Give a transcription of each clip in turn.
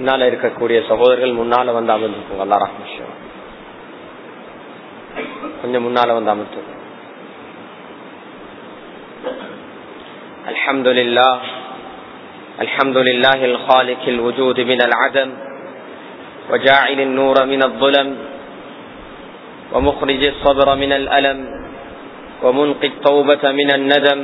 முன்னால இருக்கக்கூடிய சகோதரர்கள் முன்னால வந்து அமர்ந்துக்குங்க அல்லா ரஹ்மஷம் கொஞ்சம் முன்னால வந்து அமர்த்து الحمد لله الحمد لله الخالق الوجود من العدم وجاعل النور من الظلم ومخرج الصبر من الألم ومنقي التوبة من الندم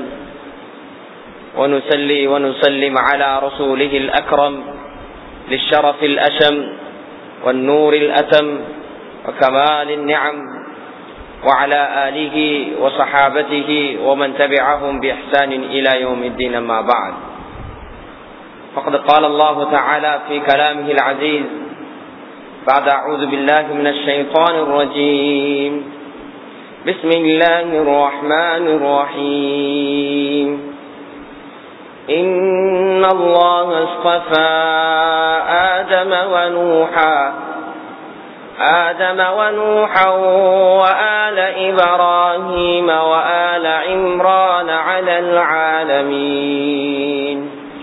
ونسلي ونسلم على رسوله الأكرم للشرف الأشم والنور الأتم وكمال النعم وعلى آله وصحابته ومن تبعهم بإحسان إلى يوم الدين ما بعد فقد قال الله تعالى في كلامه العزيز بعد أعوذ بالله من الشيطان الرجيم بسم الله الرحمن الرحيم إن الله اصطفى آدم ونوحا آدم ونوحا وآل إبراهيم وآل عمران على العالمين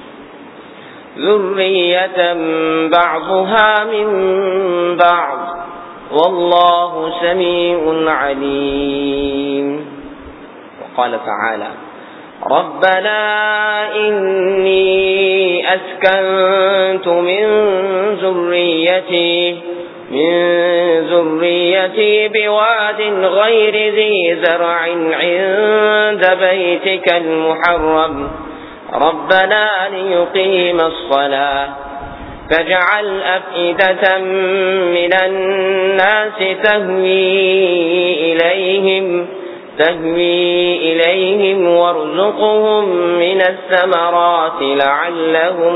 ذرية بعضها من بعض والله سميع عليم وقال تعالى ربنا إني أسكنت من ذريتي من ذريتي بواد غير ذي زرع عند بيتك المحرم ربنا ليقيم الصلاة فاجعل أفئدة من الناس تهوي إليهم تهوي إليهم وارزقهم من الثمرات لعلهم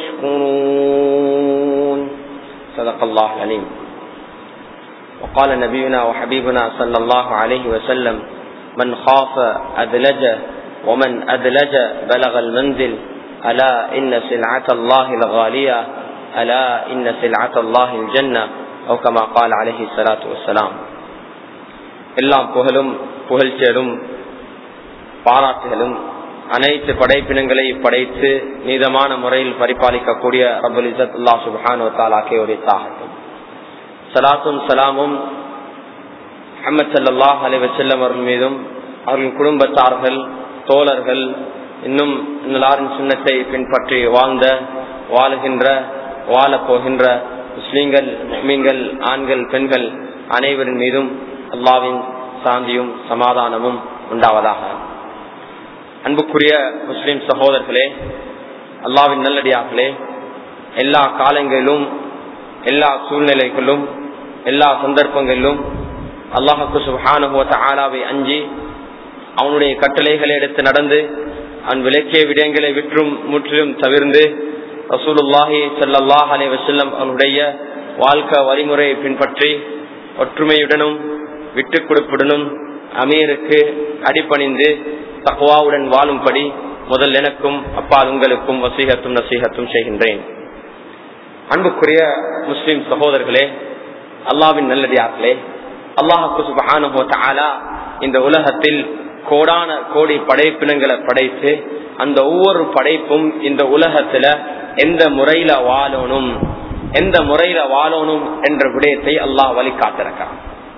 يشكرون صدق الله العليم وقال نبينا وحبيبنا صلى الله عليه وسلم من خاف أدلج ومن أدلج بلغ المنزل ألا إن سلعة الله الغالية ألا إن سلعة الله الجنة أو كما قال عليه الصلاة والسلام எல்லாம் புகழும் புகழ்ச்சியலும் பாராட்டுகளும் அனைத்து படைப்பினங்களை படைத்து நீதமான முறையில் பரிபாலிக்கக்கூடிய ரபுல் இசத்துல்லா சுபானு தாலாக்கே உரித்தாகட்டும் சலாத்தும் சலாமும் அஹமது சல்லாஹ் அலி வசல்லம் அவர்கள் மீதும் அவர்கள் குடும்பத்தார்கள் தோழர்கள் இன்னும் இன்னலாரின் சின்னத்தை பின்பற்றி வாழ்ந்த வாழுகின்ற வாழப் போகின்ற முஸ்லீம்கள் மீன்கள் ஆண்கள் பெண்கள் அனைவரின் மீதும் அல்லாவின் சாந்தியும் சமாதானமும் உண்டாவதாக அன்புக்குரிய முஸ்லிம் சகோதரர்களே அல்லாவின் நல்லடியார்களே எல்லா காலங்களிலும் எல்லா சூழ்நிலைகளிலும் எல்லா சந்தர்ப்பங்களிலும் அல்லாஹுக்கு சுஹானுவத்த ஆலாவை அஞ்சி அவனுடைய கட்டளைகளை எடுத்து நடந்து அவன் விளக்கிய விடயங்களை விற்றும் முற்றிலும் தவிர்ந்து ரசூலுல்லாஹி சல்லாஹ் அலி வசல்லம் அவனுடைய வாழ்க்கை வழிமுறையை பின்பற்றி ஒற்றுமையுடனும் விட்டுக் கொடுப்புடனும் அமீருக்கு அடிப்பணிந்து தக்குவாவுடன் வாழும்படி முதல் எனக்கும் அப்பால் உங்களுக்கும் வசீகத்தும் நசீகத்தும் செய்கின்றேன் அன்புக்குரிய முஸ்லிம் சகோதரர்களே அல்லாவின் நல்லடியார்களே அல்லாஹுக்கு சுபஹானுபோத்தாலா இந்த உலகத்தில் கோடான கோடி படைப்பினங்களை படைத்து அந்த ஒவ்வொரு படைப்பும் இந்த உலகத்துல எந்த முறையில வாழணும் எந்த முறையில வாழணும் என்ற விடயத்தை அல்லாஹ் வழிகாட்டிருக்கிறான்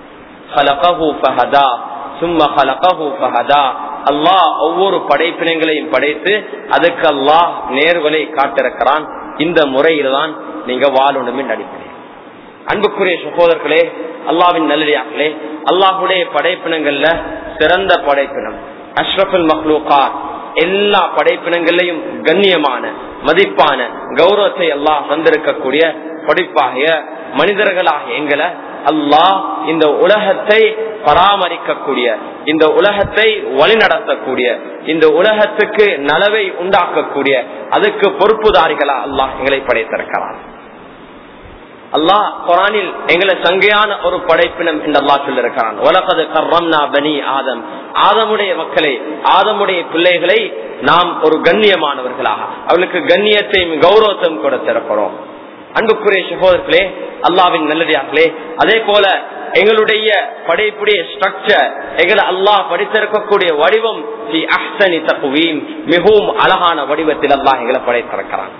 அல்லாஹ் ஒவ்வொரு படைப்பினங்களையும் படைத்து அதுக்கு அல்லாஹ் நேர்வலை காட்டிருக்கிறான் இந்த முறையில தான் நீங்க வாழணும் அடிப்படை அன்புக்குரிய சகோதரர்களே அல்லாவின் நல்லடியார்களே அல்லாஹுடைய படைப்பினங்கள்ல சிறந்த படைப்பினம் அஷ்ரஃபுல் மஹ்லூகா எல்லா படைப்பினங்களையும் கண்ணியமான மதிப்பான கௌரவத்தை அல்லாஹ் வந்திருக்கக்கூடிய படிப்பாகிய மனிதர்களாக எங்களை அல்லாஹ் இந்த உலகத்தை பராமரிக்கக்கூடிய இந்த உலகத்தை வழிநடத்தக்கூடிய இந்த உலகத்துக்கு நலவை உண்டாக்கக்கூடிய அதுக்கு பொறுப்புதாரிகளா அல்லாஹ் எங்களை படைத்திருக்கிறான் அல்லாஹ் குரானில் எங்களை சங்கையான ஒரு படைப்பினம் என்று அல்லாஹ் சொல்லிருக்கிறான் உலகது கர்ரம்னா பனி ஆதம் ஆதமுடைய மக்களை ஆதமுடைய பிள்ளைகளை நாம் ஒரு கண்ணியமானவர்களாக அவளுக்கு கண்ணியத்தையும் கௌரவத்தையும் கொடுத்திருக்கிறோம் அன்புக்குரிய சகோதரர்களே அல்லாவின் நல்லடியார்களே அதே போல எங்களுடைய படைப்புடைய ஸ்ட்ரக்சர் எங்களை அல்லாஹ் படித்திருக்கக்கூடிய வடிவம் மிகவும் அழகான வடிவத்தில் அல்லாஹ் எங்களை படைத்திருக்கிறான்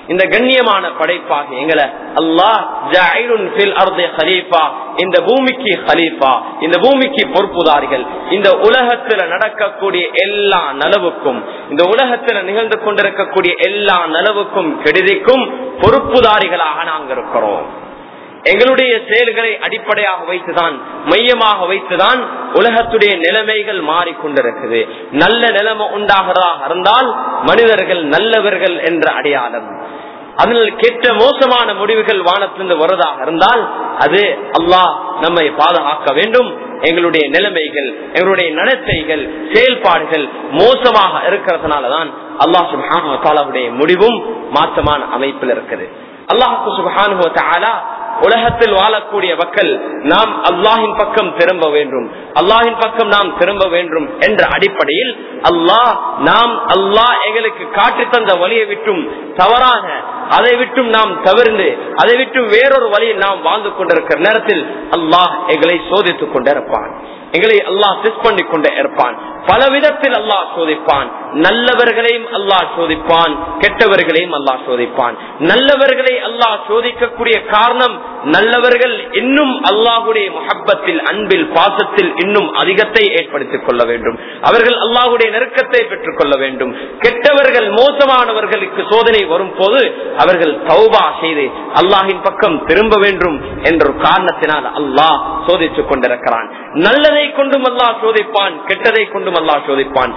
இந்த கண்ணியமான படைப்பாக எங்களை அல்லாஹ் ஜஅயிலுன் ஃபில் அர்தி ஹலீஃபா இந்த பூமிக்கு ஹலீஃபா இந்த பூமிக்கு பொறுப்புதாரிகள் இந்த உலகத்துல நடக்கக்கூடிய எல்லா நலவுக்கும் இந்த உலகத்துல நிகழ்ந்து கொண்டிருக்கக்கூடிய எல்லா நலவுக்கும் கெடுதிக்கும் பொறுப்புதாரிகளாக நாங்கள் இருக்கிறோம் எங்களுடைய செயல்களை அடிப்படையாக வைத்துதான் மையமாக வைத்துதான் உலகத்துடைய நிலைமைகள் மாறிக்கொண்டிருக்குது நல்ல நிலைமை உண்டாகிறதாக இருந்தால் மனிதர்கள் நல்லவர்கள் என்ற அடையாளம் அதில் கெட்ட மோசமான முடிவுகள் வானத்திலிருந்து வருவதாக இருந்தால் அது அல்லாஹ் நம்மை பாதுகாக்க வேண்டும் எங்களுடைய நிலைமைகள் எங்களுடைய நடத்தைகள் செயல்பாடுகள் மோசமாக இருக்கிறதுனாலதான் அல்லாஹ் சுபானுடைய முடிவும் மாற்றமான அமைப்பில் இருக்குது அல்லாஹு சுபானு உலகத்தில் வாழக்கூடிய மக்கள் நாம் அல்லாஹின் பக்கம் திரும்ப வேண்டும் அல்லாஹின் பக்கம் நாம் திரும்ப வேண்டும் என்ற அடிப்படையில் அல்லாஹ் நாம் அல்லாஹ் எங்களுக்கு காட்டி தந்த வழியை விட்டும் தவறாக அதை விட்டும் நாம் தவிர்ந்து அதை விட்டும் வேறொரு வழியில் நாம் வாழ்ந்து கொண்டிருக்கிற நேரத்தில் அல்லாஹ் எங்களை சோதித்துக் கொண்டிருப்பான் எங்களை அல்லாஹ் டெஸ்ட் பண்ணி கொண்டே இருப்பான் பல விதத்தில் அல்லாஹ் சோதிப்பான் நல்லவர்களையும் அல்லாஹ் சோதிப்பான் கெட்டவர்களையும் அல்லாஹ் சோதிப்பான் நல்லவர்களை அல்லாஹ் சோதிக்கக்கூடிய காரணம் நல்லவர்கள் இன்னும் அல்லாஹுடைய முகப்பத்தில் அன்பில் பாசத்தில் இன்னும் அதிகத்தை ஏற்படுத்திக் கொள்ள வேண்டும் அவர்கள் அல்லாஹுடைய நெருக்கத்தை பெற்றுக் கொள்ள வேண்டும் கெட்டவர்கள் மோசமானவர்களுக்கு சோதனை வரும் போது அவர்கள் தௌபா செய்து அல்லாஹின் பக்கம் திரும்ப வேண்டும் என்ற ஒரு காரணத்தினால் அல்லாஹ் சோதித்துக் கொண்டிருக்கிறான் நல்லதை கொண்டும் அல்லாஹ் சோதிப்பான் கெட்டதை கொண்டும் அல்லாஹ் சோதிப்பான்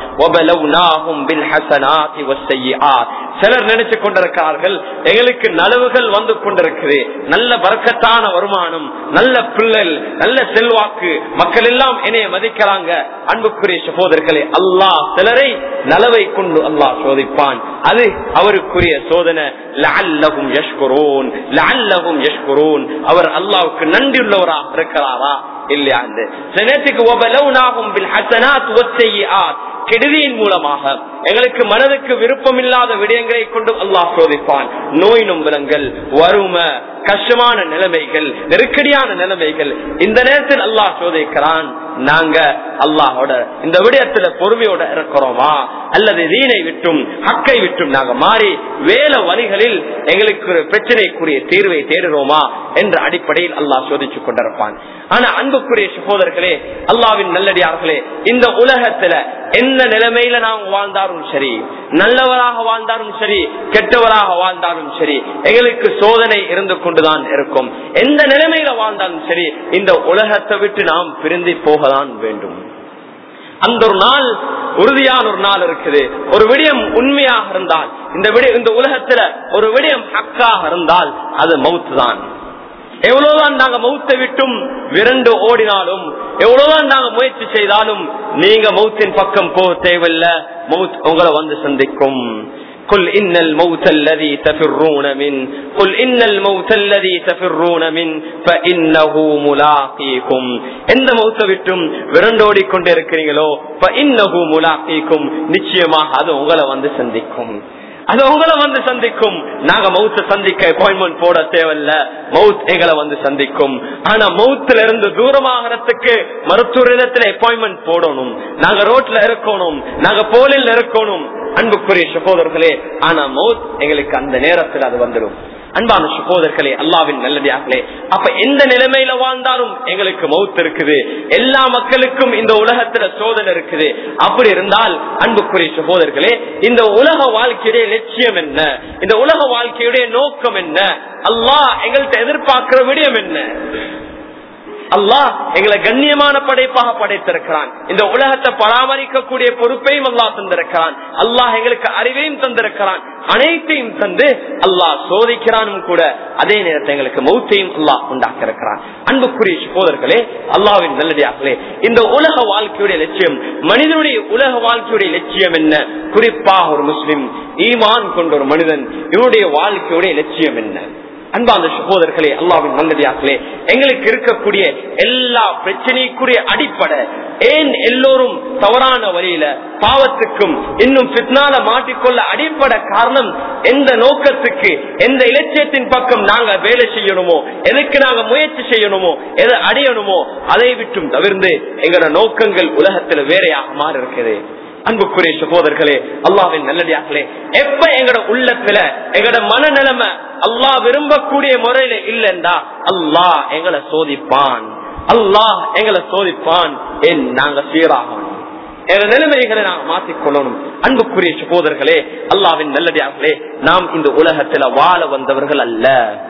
சிலர் நினைச்சு கொண்டிருக்கிறார்கள் எங்களுக்கு நலவுகள் வந்து கொண்டிருக்குது நல்ல பறக்கத்தான வருமானம் நல்ல பிள்ளல் நல்ல செல்வாக்கு மக்கள் எல்லாம் என்னைய மதிக்கிறாங்க அன்புக்குரிய சகோதரர்களே அல்லாஹ் சிலரை நலவை கொண்டு அல்லாஹ் சோதிப்பான் அது அவருக்குரிய சோதனை லஅல்லஹும் யஷ்குரூன் லஅல்லஹும் யஷ்குரூன் அவர் அல்லாஹ்வுக்கு நன்றியுள்ளவராக இருக்கிறாரா இல்லையா சில நேரத்துக்கு ஒபலவுனாகும் பில் ஹசனாத் வஸ்ஸையிஆத் கெடுதியின் மூலமாக எங்களுக்கு மனதுக்கு விருப்பம் இல்லாத விடயங்களை கொண்டு அல்லாஹ் சோதிப்பான் நோய் நொம்பலங்கள் வறுமை கஷ்டமான நிலைமைகள் நெருக்கடியான நிலைமைகள் இந்த நேரத்தில் அல்லாஹ் சோதிக்கிறான் நாங்க அல்லாஹோட இந்த விடயத்துல பொறுமையோட இருக்கிறோமா அல்லது தீனை விட்டும் ஹக்கை விட்டும் நாங்க மாறி வேல வழிகளில் எங்களுக்கு ஒரு பிரச்சனைக்குரிய தீர்வை தேடுறோமா என்ற அடிப்படையில் அல்லாஹ் சோதிச்சு கொண்டிருப்பான் ஆனா அன்புக்குரிய சகோதரர்களே அல்லாவின் நல்லடியார்களே இந்த உலகத்துல என்ன நிலைமையில நாம் வாழ்ந்தாலும் சரி நல்லவராக வாழ்ந்தாலும் சரி கெட்டவராக வாழ்ந்தாலும் சரி எங்களுக்கு சோதனை இருந்து கொண்டுதான் இருக்கும் எந்த நிலைமையில வாழ்ந்தாலும் சரி இந்த உலகத்தை விட்டு நாம் பிரிந்து போகதான் வேண்டும் அந்த ஒரு நாள் உறுதியான ஒரு நாள் இருக்குது ஒரு விடயம் உண்மையாக இருந்தால் இந்த விடயம் இந்த உலகத்துல ஒரு விடயம் ஹக்காக இருந்தால் அது மவுத்து தான் எவ்வளவுதான் நாங்க மௌத்தை விட்டும் விரண்டு ஓடினாலும் எவ்வளவுதான் நாங்க முயற்சி செய்தாலும் நீங்க மௌத்தின் பக்கம் போக தேவையில்ல மௌத் உங்களை வந்து சந்திக்கும் قل إن الموت الذي تفرون من قل إن الموت الذي تفرون من فإنه ملاقيكم எந்த மௌத்த விட்டும் விரண்டோடி கொண்டு இருக்கிறீங்களோ فإنه ملاقيكم நிச்சயமாக அது உங்களை வந்து சந்திக்கும் அது உங்களை வந்து சந்திக்கும் நாங்க மவுத்த சந்திக்க அப்பாயின்மெண்ட் போட தேவையில்ல மவுத் எங்களை வந்து சந்திக்கும் ஆனா மவுத்துல இருந்து தூரமாகறதுக்கு மருத்துவ இடத்துல அப்பாயின்மெண்ட் போடணும் நாங்க ரோட்ல இருக்கணும் நாங்க போலில் இருக்கணும் அன்புக்குரிய சகோதரர்களே ஆனா மவுத் எங்களுக்கு அந்த நேரத்தில் அது வந்துடும் அன்பான சகோதரர்களே அல்லாவின் நல்லடியார்களே அப்ப எந்த நிலைமையில வாழ்ந்தாலும் எங்களுக்கு மவுத் இருக்குது எல்லா மக்களுக்கும் இந்த உலகத்துல சோதனை இருக்குது அப்படி இருந்தால் அன்புக்குரிய சகோதரர்களே இந்த உலக வாழ்க்கையுடைய லட்சியம் என்ன இந்த உலக வாழ்க்கையுடைய நோக்கம் என்ன அல்லாஹ் எங்கள்கிட்ட எதிர்பார்க்கிற விடயம் என்ன அல்லாஹ் எங்களை கண்ணியமான படைப்பாக படைத்திருக்கிறான் இந்த உலகத்தை பராமரிக்கக்கூடிய பொறுப்பையும் அல்லாஹ் தந்திருக்கிறான் அல்லாஹ் எங்களுக்கு அறிவையும் தந்திருக்கிறான் அனைத்தையும் தந்து அல்லாஹ் சோதிக்கிறானும் கூட அதே நேரத்தை எங்களுக்கு மௌத்தையும் அல்லாஹ் உண்டாக்கி இருக்கிறான் அன்புக்குரிய சகோதரர்களே அல்லாவின் நல்லடியார்களே இந்த உலக வாழ்க்கையுடைய லட்சியம் மனிதனுடைய உலக வாழ்க்கையுடைய லட்சியம் என்ன குறிப்பாக ஒரு முஸ்லிம் ஈமான் கொண்ட ஒரு மனிதன் இவருடைய வாழ்க்கையுடைய லட்சியம் என்ன அன்பாந்த சகோதரர்களே அல்லாவின் நல்லடியார்களே எங்களுக்கு இருக்கக்கூடிய எல்லா பிரச்சனைக்குரிய அடிப்படை ஏன் எல்லோரும் தவறான வழியில பாவத்துக்கும் இன்னும் பித்னால மாட்டிக்கொள்ள அடிப்படை காரணம் எந்த நோக்கத்துக்கு எந்த இலட்சியத்தின் பக்கம் நாங்க வேலை செய்யணுமோ எதுக்கு நாங்க முயற்சி செய்யணுமோ எதை அடையணுமோ அதை விட்டும் தவிர்ந்து எங்களோட நோக்கங்கள் உலகத்துல வேறையாக மாறி இருக்குது அன்புக்குரிய சகோதரர்களே அல்லாவின் நல்லடியார்களே எப்ப எங்கட உள்ளத்துல எங்கட மனநிலைமை அல்லாஹ் விரும்பக்கூடிய முறையில இல்லைண்டா அல்லாஹ் எங்களை சோதிப்பான் அல்லாஹ் எங்களை சோதிப்பான் ஏன் நாங்க சீராகணும் எங்க நிலைமைகளை நாம் மாற்றிக்கொள்ளணும் அன்புக்குரிய சகோதரர்களே அல்லாவின் நல்லடியார்களே நாம் இந்த உலகத்துல வாழ வந்தவர்கள் அல்ல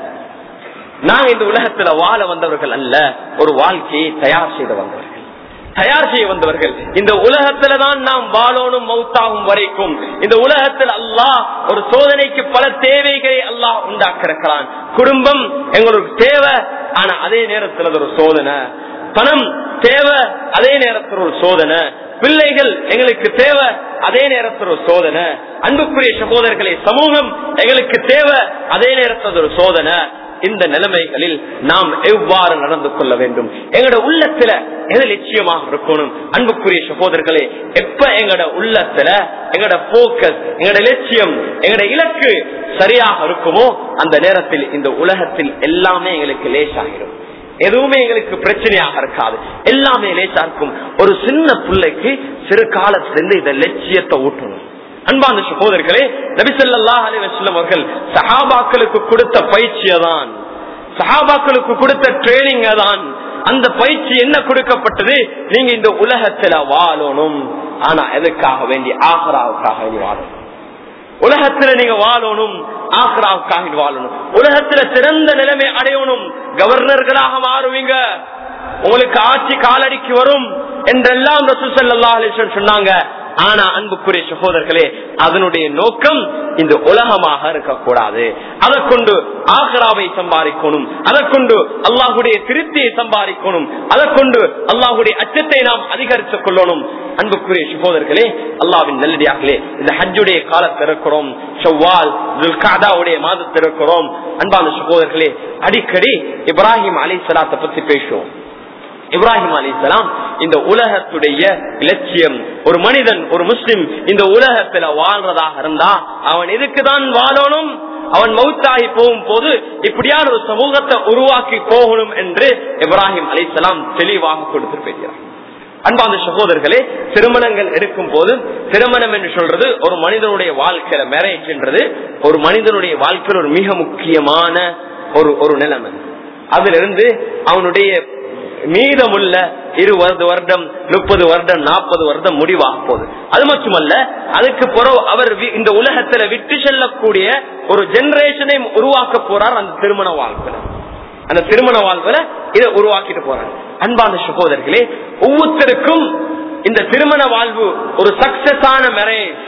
நாம் இந்த உலகத்துல வாழ வந்தவர்கள் அல்ல ஒரு வாழ்க்கையை தயார் செய்து வந்தவர்கள் தயார் செய்ய வந்தவர்கள் இந்த உலகத்துல தான் நாம் வாழணும் மௌத்தாகும் வரைக்கும் இந்த உலகத்தில் அல்லாஹ் ஒரு சோதனைக்கு பல தேவைகளை அல்லாஹ் உண்டாக்கிருக்கிறான் குடும்பம் எங்களுக்கு தேவை ஆனா அதே நேரத்தில் அது ஒரு சோதனை பணம் தேவை அதே நேரத்தில் ஒரு சோதனை பிள்ளைகள் எங்களுக்கு தேவை அதே நேரத்தில் ஒரு சோதனை அன்புக்குரிய சகோதரர்களே சமூகம் எங்களுக்கு தேவை அதே நேரத்தில் ஒரு சோதனை இந்த நிலைமைகளில் நாம் எவ்வாறு நடந்து கொள்ள வேண்டும் எங்களோட உள்ளத்துல எது லட்சியமாக இருக்கணும் அன்புக்குரிய சகோதரர்களே எப்ப எங்களோட உள்ளத்துல எங்களோட போக்கஸ் எங்களோட லட்சியம் எங்களோட இலக்கு சரியாக இருக்குமோ அந்த நேரத்தில் இந்த உலகத்தில் எல்லாமே எங்களுக்கு லேசாகிடும் எதுவுமே எங்களுக்கு பிரச்சனையாக இருக்காது எல்லாமே லேசா இருக்கும் ஒரு சின்ன பிள்ளைக்கு சிறு காலத்திலிருந்து இந்த லட்சியத்தை ஊட்டணும் அன்பான சகோதரர்களே நபிசல்லா அலி வசல்லம் அவர்கள் சஹாபாக்களுக்கு கொடுத்த பயிற்சியை தான் சஹாபாக்களுக்கு கொடுத்த ட்ரைனிங் தான் அந்த பயிற்சி என்ன கொடுக்கப்பட்டது நீங்க இந்த உலகத்துல வாழணும் ஆனா எதுக்காக வேண்டி ஆகராவுக்காக வேண்டி வாழணும் உலகத்துல நீங்க வாழணும் ஆக்ராவுக்காக வாழணும் உலகத்துல சிறந்த நிலைமை அடையணும் கவர்னர்களாக மாறுவீங்க உங்களுக்கு ஆட்சி காலடிக்கு வரும் என்றெல்லாம் ரசூசல்லா அலிஸ்வன் சொன்னாங்க ஆனா அன்புக்குரிய சகோதரர்களே அதனுடைய நோக்கம் இந்த உலகமாக இருக்கக்கூடாது அதை கொண்டு ஆக்ராவை சம்பாதிக்கணும் அதை கொண்டு அல்லாஹுடைய திருப்தியை சம்பாதிக்கணும் அதை கொண்டு அல்லாஹுடைய அச்சத்தை நாம் அதிகரித்துக் கொள்ளணும் அன்புக்குரிய சகோதரர்களே அல்லாவின் நல்லடியார்களே இந்த ஹஜ்ஜுடைய காலத்தில் இருக்கிறோம் செவ்வால் துல்காதாவுடைய மாதத்தில் இருக்கிறோம் அன்பான சகோதரர்களே அடிக்கடி இப்ராஹிம் அலி சலாத்தை பத்தி பேசுவோம் இப்ராஹிம் அலி இஸ்லாம் இந்த உலகத்துடைய இலட்சியம் ஒரு மனிதன் ஒரு முஸ்லிம் இந்த உலகத்துல வாழ்றதாக இருந்தா அவன் எதுக்குதான் வாழணும் அவன் மௌத்தாகி போகும் போது இப்படியான ஒரு சமூகத்தை உருவாக்கி போகணும் என்று இப்ராஹிம் அலி இஸ்லாம் தெளிவாக கொடுத்து பேசுகிறார் அன்பாந்த சகோதரர்களே திருமணங்கள் எடுக்கும் போது திருமணம் என்று சொல்றது ஒரு மனிதனுடைய வாழ்க்கையில மேரேஜ் என்றது ஒரு மனிதனுடைய வாழ்க்கையில் ஒரு மிக முக்கியமான ஒரு ஒரு நிலைமை அதுல இருந்து அவனுடைய மீதமுள்ள இருபது வருடம் முப்பது வருடம் நாற்பது வருடம் முடிவாக போகுது அது மட்டுமல்ல அதுக்கு பிறகு அவர் இந்த உலகத்துல விட்டு செல்லக்கூடிய ஒரு ஜெனரேஷனை உருவாக்க போறார் அந்த திருமண வாழ்க்கையில அந்த திருமண வாழ்வுல இதை உருவாக்கிட்டு போறாங்க அன்பான சகோதரர்களே ஒவ்வொருத்தருக்கும் இந்த திருமண வாழ்வு ஒரு சக்சஸான மேரேஜ்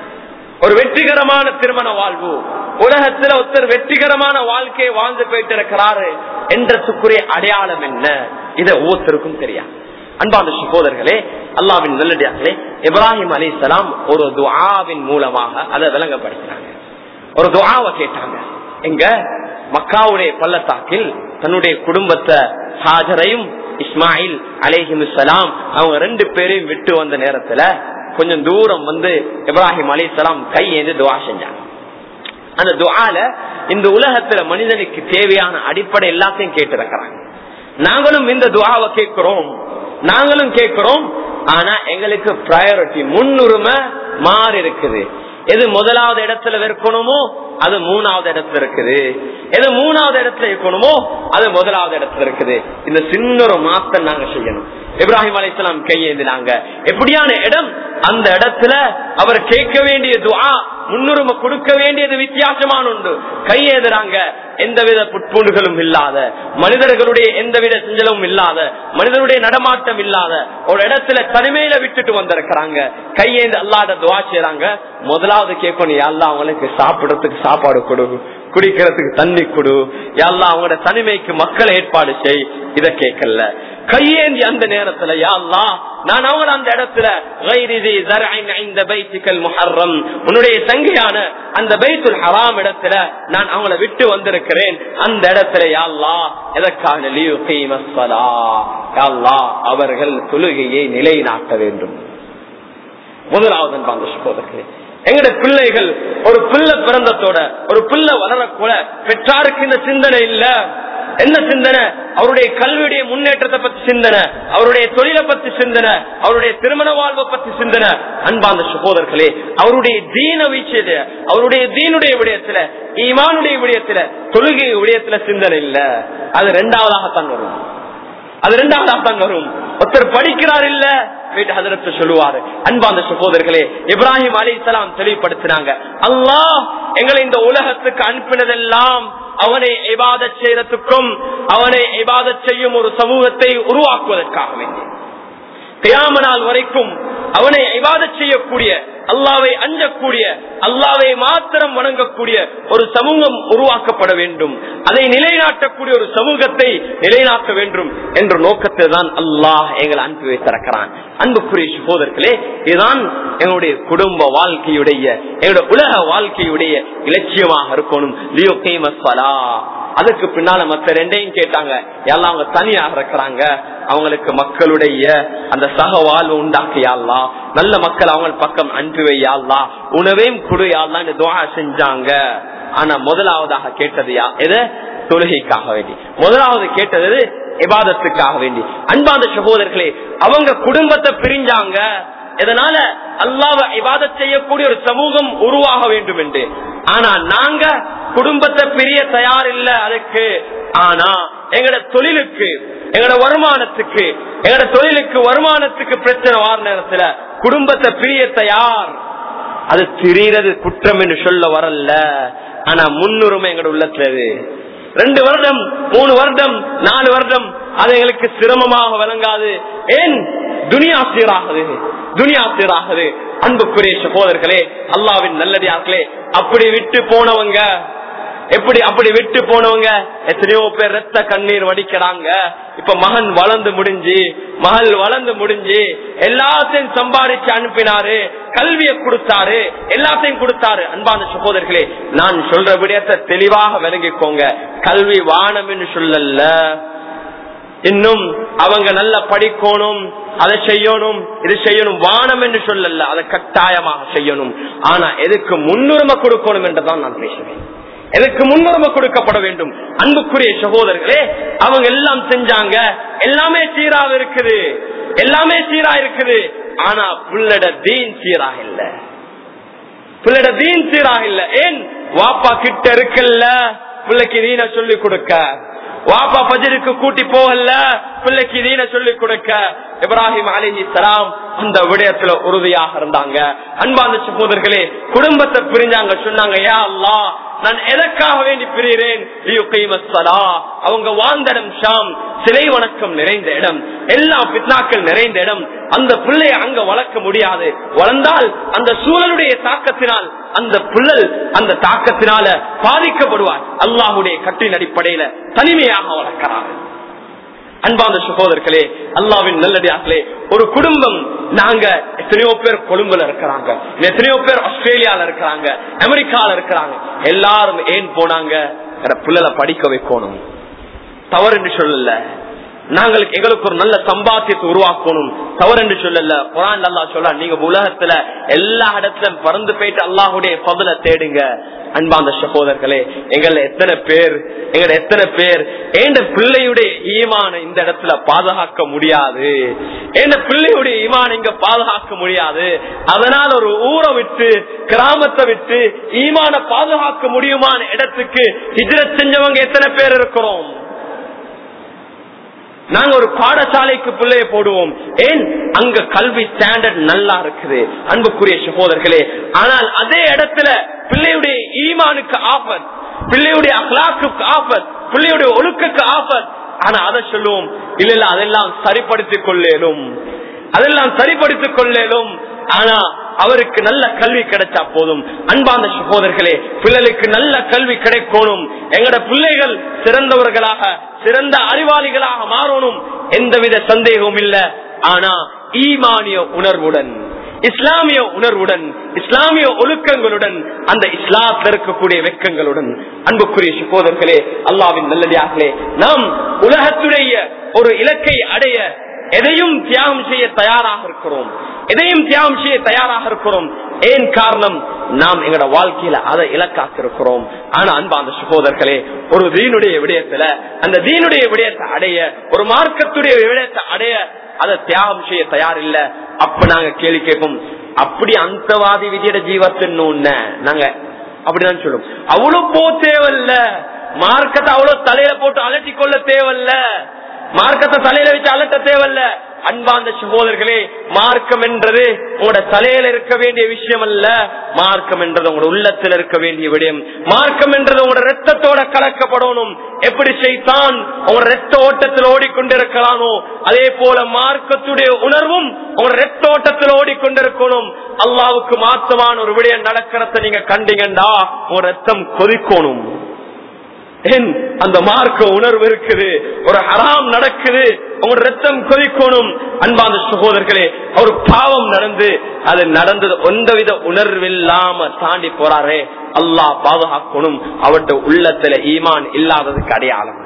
ஒரு வெற்றிகரமான திருமண வாழ்வு உலகத்துல ஒருத்தர் வெற்றிகரமான வாழ்க்கையை வாழ்ந்து போயிட்டு இருக்கிறாரு என்றதுக்குரிய அடையாளம் என்ன இதை ஒவ்வொருத்தருக்கும் தெரியாது அன்பான சகோதரர்களே அல்லாவின் நல்லடியார்களே இப்ராஹிம் அலி சலாம் ஒரு துஆவின் மூலமாக அதை விளங்கப்படுத்தினாங்க ஒரு துஆவை கேட்டாங்க எங்க மக்காவுடைய பள்ளத்தாக்கில் தன்னுடைய குடும்பத்தை ஹாஜரையும் இஸ்மாயில் அலேஹிம் சலாம் அவங்க ரெண்டு பேரையும் விட்டு வந்த நேரத்துல கொஞ்சம் தூரம் வந்து இப்ராஹிம் அலி சலாம் கையேந்து துவா செஞ்சாங்க அந்த துவால இந்த உலகத்துல மனிதனுக்கு தேவையான அடிப்படை எல்லாத்தையும் கேட்டிருக்கிறாங்க நாங்களும் இந்த துவாவை கேட்கிறோம் நாங்களும் கேட்கிறோம் ஆனா எங்களுக்கு ப்ரையாரிட்டி முன்னுரிமை மாறி இருக்குது எது முதலாவது இடத்துல இருக்கணுமோ அது மூணாவது இடத்துல இருக்குது எது மூணாவது இடத்துல இருக்கணுமோ அது முதலாவது இடத்துல இருக்குது இந்த சின்ன ஒரு மாத்தம் நாங்க செய்யணும் இப்ராஹிம் அலிஸ்லாம் கையேந்தினாங்க எப்படியான இடம் அந்த இடத்துல அவர் கேட்க வேண்டிய துவா முன்னுரிமை கொடுக்க வேண்டியது வித்தியாசமான உண்டு கையேதுறாங்க எந்தவித புட்பூண்டுகளும் இல்லாத மனிதர்களுடைய எந்தவித செஞ்சலும் இல்லாத மனிதனுடைய நடமாட்டம் இல்லாத ஒரு இடத்துல தனிமையில விட்டுட்டு வந்திருக்கிறாங்க கையேந்து அல்லாத துவா செய்யறாங்க முதலாவது கேட்கணும் யாழ்லா அவங்களுக்கு சாப்பிடறதுக்கு சாப்பாடு கொடு குடிக்கிறதுக்கு தண்ணி கொடு யாழ்லா அவங்களோட தனிமைக்கு மக்களை ஏற்பாடு செய் இத கேட்கல கையேந்தி அந்த நேரத்துல யாழ்லா நான் அவங்கள அந்த இடத்துல உன்னுடைய தங்கையான அந்த பைத்துல் ஹராம் இடத்துல நான் அவங்கள விட்டு வந்திருக்கிறேன் அந்த இடத்துல யாழ்லா எதற்காக யாழ்லா அவர்கள் தொழுகையை நிலைநாட்ட வேண்டும் முதலாவது அந்த சகோதரர்களே எங்கட பிள்ளைகள் ஒரு பிள்ளை பிறந்தத்தோட ஒரு பிள்ளை வளரக்கூட பெற்றாருக்கு இந்த சிந்தனை இல்ல என்ன சிந்தனை அவருடைய கல்வியுடைய முன்னேற்றத்தை பத்தி சிந்தனை அவருடைய தொழிலை பத்தி சிந்தனை அவருடைய திருமண வாழ்வை பத்தி சிந்தனை அன்பாந்த சகோதரர்களே அவருடைய தீன வீச்சது அவருடைய தீனுடைய விடயத்துல ஈமானுடைய விடயத்துல தொழுகை விடயத்துல சிந்தனை இல்ல அது ரெண்டாவதாகத்தான் வரும் அது ரெண்டாவதாகத்தான் வரும் ஒருத்தர் படிக்கிறார் இல்ல ஹதரத்து சொல்லுவாரு அன்பாந்த சகோதரர்களே இப்ராஹிம் அலி இஸ்லாம் தெளிவுபடுத்தினாங்க அல்லாஹ் எங்களை இந்த உலகத்துக்கு அனுப்பினதெல்லாம் அவனை இபாத செய்யறதுக்கும் அவனை இபாத செய்யும் ஒரு சமூகத்தை உருவாக்குவதற்காக வேண்டி தியாம நாள் வரைக்கும் அவனை இபாத செய்யக்கூடிய அல்லாவை அஞ்சக்கூடிய அல்லாவை மாத்திரம் வணங்கக்கூடிய ஒரு சமூகம் உருவாக்கப்பட வேண்டும் அதை நிலைநாட்டக்கூடிய ஒரு சமூகத்தை நிலைநாட்ட வேண்டும் என்ற நோக்கத்தை தான் அல்லாஹ் எங்களை அனுப்பி வைத்திருக்கிறான் அன்புக்குரிய சகோதரர்களே இதுதான் எங்களுடைய குடும்ப வாழ்க்கையுடைய எங்களுடைய உலக வாழ்க்கையுடைய இலட்சியமாக இருக்கணும் லியோ கேமஸ்வலா அதுக்கு பின்னால மத்த ரெண்டையும் கேட்டாங்க எல்லாம் அவங்க தனியாக இருக்கிறாங்க அவங்களுக்கு மக்களுடைய அந்த சக வாழ்வு உண்டாக்கியாள்லா நல்ல மக்கள் அவங்க பக்கம் அன்று வையாள்லா உணவையும் குடுயாள்லாம் துவா செஞ்சாங்க ஆனா முதலாவதாக கேட்டது யா எது தொழுகைக்காக வேண்டி முதலாவது கேட்டது இபாதத்துக்காக வேண்டி அன்பாத சகோதரர்களே அவங்க குடும்பத்தை பிரிஞ்சாங்க இதனால அல்லாவ இவாத செய்யக்கூடிய ஒரு சமூகம் உருவாக வேண்டும் என்று ஆனா நாங்க குடும்பத்தை பிரிய தயார் இல்ல அதுக்கு ஆனா எங்கட தொழிலுக்கு எங்கட வருமானத்துக்கு எங்கட தொழிலுக்கு வருமானத்துக்கு பிரச்சனை வார நேரத்துல குடும்பத்தை பிரிய தயார் அது திரியறது குற்றம் என்று சொல்ல வரல ஆனா முன்னுரிமை எங்கட உள்ளத்துல ரெண்டு வருடம் மூணு வருடம் நாலு வருடம் அது எங்களுக்கு சிரமமாக விளங்காது ஏன் துனியா சீராகுது துனியா சீராகுது அன்புக்குரிய சகோதரர்களே அல்லாவின் நல்லடியார்களே அப்படி விட்டு போனவங்க எப்படி அப்படி விட்டு போனவங்க எத்தனையோ பேர் ரத்த கண்ணீர் வடிக்கிறாங்க இப்ப மகன் வளர்ந்து முடிஞ்சு மகள் வளர்ந்து முடிஞ்சு எல்லாத்தையும் சம்பாதிச்சு அனுப்பினாரு கல்வியை கொடுத்தாரு எல்லாத்தையும் கொடுத்தாரு அன்பான சகோதரர்களே நான் சொல்ற விடயத்தை தெளிவாக விளங்கிக்கோங்க கல்வி வானம் என்று சொல்லல இன்னும் அவங்க நல்லா படிக்கணும் அதை செய்யணும் இது செய்யணும் வானம் என்று சொல்லல அதை கட்டாயமாக செய்யணும் ஆனா எதுக்கு முன்னுரிமை கொடுக்கணும் என்றுதான் நான் பேசுவேன் எதுக்கு முன்னுரிமை கொடுக்கப்பட வேண்டும் அன்புக்குரிய சகோதரர்களே அவங்க எல்லாம் செஞ்சாங்க எல்லாமே சீராக இருக்குது எல்லாமே சீரா இருக்குது ஆனா புள்ளட தீன் சீராக இல்ல புள்ளட தீன் சீராக இல்ல ஏன் வாப்பா கிட்ட இருக்குல்ல பிள்ளைக்கு தீன சொல்லி கொடுக்க வாப்பா பஜருக்கு கூட்டி போகல பிள்ளைக்கு தீன சொல்லி கொடுக்க இப்ராஹிம் அலிஹி சலாம் அந்த விடயத்துல உறுதியாக இருந்தாங்க அன்பாந்த சகோதரர்களே குடும்பத்தை பிரிஞ்சாங்க சொன்னாங்க யா அல்லா நான் எதற்காக வேண்டி பிரிகிறேன் அவங்க வாழ்ந்த இடம் ஷாம் சிலை வணக்கம் நிறைந்த இடம் எல்லா பித்னாக்கள் நிறைந்த இடம் அந்த பிள்ளையை அங்க வளர்க்க முடியாது வளர்ந்தால் அந்த சூழலுடைய தாக்கத்தினால் அந்த பிள்ளல் அந்த தாக்கத்தினால பாதிக்கப்படுவார் அல்லாஹுடைய கட்டின் அடிப்படையில தனிமையாக வளர்க்கிறார் அன்பாந்த சகோதரர்களே அல்லாவின் நல்லடியார்களே ஒரு குடும்பம் நாங்க எத்தனையோ பேர் கொழும்புல இருக்கிறாங்க எத்தனையோ பேர் ஆஸ்திரேலியால இருக்கிறாங்க அமெரிக்கால இருக்கிறாங்க எல்லாரும் ஏன் போனாங்க பிள்ளைல படிக்க வைக்கணும் தவறு என்று சொல்லல நாங்கள் எங்களுக்கு ஒரு நல்ல சம்பாத்தியத்தை உருவாக்கணும் தவறு என்று சொல்லல குரான் அல்லா சொல்ல நீங்க உலகத்துல எல்லா இடத்திலும் பறந்து போயிட்டு அல்லாஹுடைய பதுல தேடுங்க அன்பாந்த சகோதரர்களே எங்கள எத்தனை பேர் எங்கள எத்தனை பேர் எந்த பிள்ளையுடைய ஈமான இந்த இடத்துல பாதுகாக்க முடியாது எந்த பிள்ளையுடைய ஈமான இங்க பாதுகாக்க முடியாது அதனால ஒரு ஊரை விட்டு கிராமத்தை விட்டு ஈமான பாதுகாக்க முடியுமான இடத்துக்கு ஹிஜரத் செஞ்சவங்க எத்தனை பேர் இருக்கிறோம் நாங்க ஒரு பாடசாலைக்கு பிள்ளைய போடுவோம் ஏன் அங்க கல்வி ஸ்டாண்டர்ட் நல்லா இருக்குது அன்புக்குரிய சகோதரர்களே ஆனால் அதே இடத்துல பிள்ளையுடைய ஈமானுக்கு ஆபத் பிள்ளையுடைய அஹ்லாக்கு ஆபத் பிள்ளையுடைய ஒழுக்கக்கு ஆபத் ஆனா அதை சொல்லுவோம் இல்ல இல்ல அதெல்லாம் சரிப்படுத்திக் கொள்ளேனும் அதெல்லாம் சரிப்படுத்திக் கொள்ளேனும் ஆனா அவருக்கு நல்ல கல்வி கிடைச்சா போதும் அன்பாந்த சகோதரர்களே பிள்ளைகளுக்கு நல்ல கல்வி கிடைக்கணும் எங்கட பிள்ளைகள் சிறந்தவர்களாக சிறந்த அறிவாளிகளாக மாறணும் எந்தவித சந்தேகமும் இல்ல ஆனா ஈமானிய உணர்வுடன் இஸ்லாமிய உணர்வுடன் இஸ்லாமிய ஒழுக்கங்களுடன் அந்த இஸ்லாத்தில் இருக்கக்கூடிய வெக்கங்களுடன் அன்புக்குரிய சகோதரர்களே அல்லாவின் நல்லடியார்களே நாம் உலகத்துடைய ஒரு இலக்கை அடைய எதையும் தியாகம் செய்ய தயாராக இருக்கிறோம் எதையும் தியாகம் செய்ய தயாராக இருக்கிறோம் ஏன் காரணம் நாம் எங்களோட வாழ்க்கையில அதை இலக்காக்க இருக்கிறோம் ஆனா அன்பா அந்த சகோதரர்களே ஒரு தீனுடைய விடயத்துல அந்த தீனுடைய விடயத்தை அடைய ஒரு மார்க்கத்துடைய விடயத்தை அடைய அதை தியாகம் செய்ய தயார் இல்ல அப்ப நாங்க கேள்வி கேட்போம் அப்படி அந்தவாதி விதியோட ஜீவத்தின் நாங்க அப்படிதான் சொல்லும் அவ்வளவு போ தேவையில்ல மார்க்கத்தை அவ்வளவு தலையில போட்டு அலட்டி கொள்ள தேவையில்ல மார்க்கத்தை தலையில வச்சு அலட்ட தேவையில்ல அன்பாந்த சகோதரர்களே மார்க்கம் என்றது உங்களோட தலையில இருக்க வேண்டிய விஷயம் அல்ல மார்க்கம் என்றது உங்களோட உள்ளத்தில் இருக்க வேண்டிய விடயம் மார்க்கம் என்றது உங்களோட ரத்தத்தோட கலக்கப்படணும் எப்படி செய்தான் உங்களோட ரத்த ஓட்டத்தில் ஓடிக்கொண்டிருக்கலாமோ அதே போல மார்க்கத்துடைய உணர்வும் உங்களோட ரத்த ஓட்டத்தில் ஓடிக்கொண்டிருக்கணும் அல்லாவுக்கு மாத்தமான ஒரு விடயம் நடக்கிறத நீங்க கண்டீங்கண்டா உங்க ரத்தம் கொதிக்கணும் ஏன் அந்த மார்க்க உணர்வு இருக்குது ஒரு ஹராம் நடக்குது உங்க ரத்தம் கொதிக்கணும் அன்பான சகோதரர்களே ஒரு பாவம் நடந்து அது நடந்தது எந்தவித உணர்வில்லாம தாண்டி போறாரே அல்லாஹ் பாதுகாக்கணும் அவருடைய உள்ளத்துல ஈமான் இல்லாததுக்கு அடையாளம்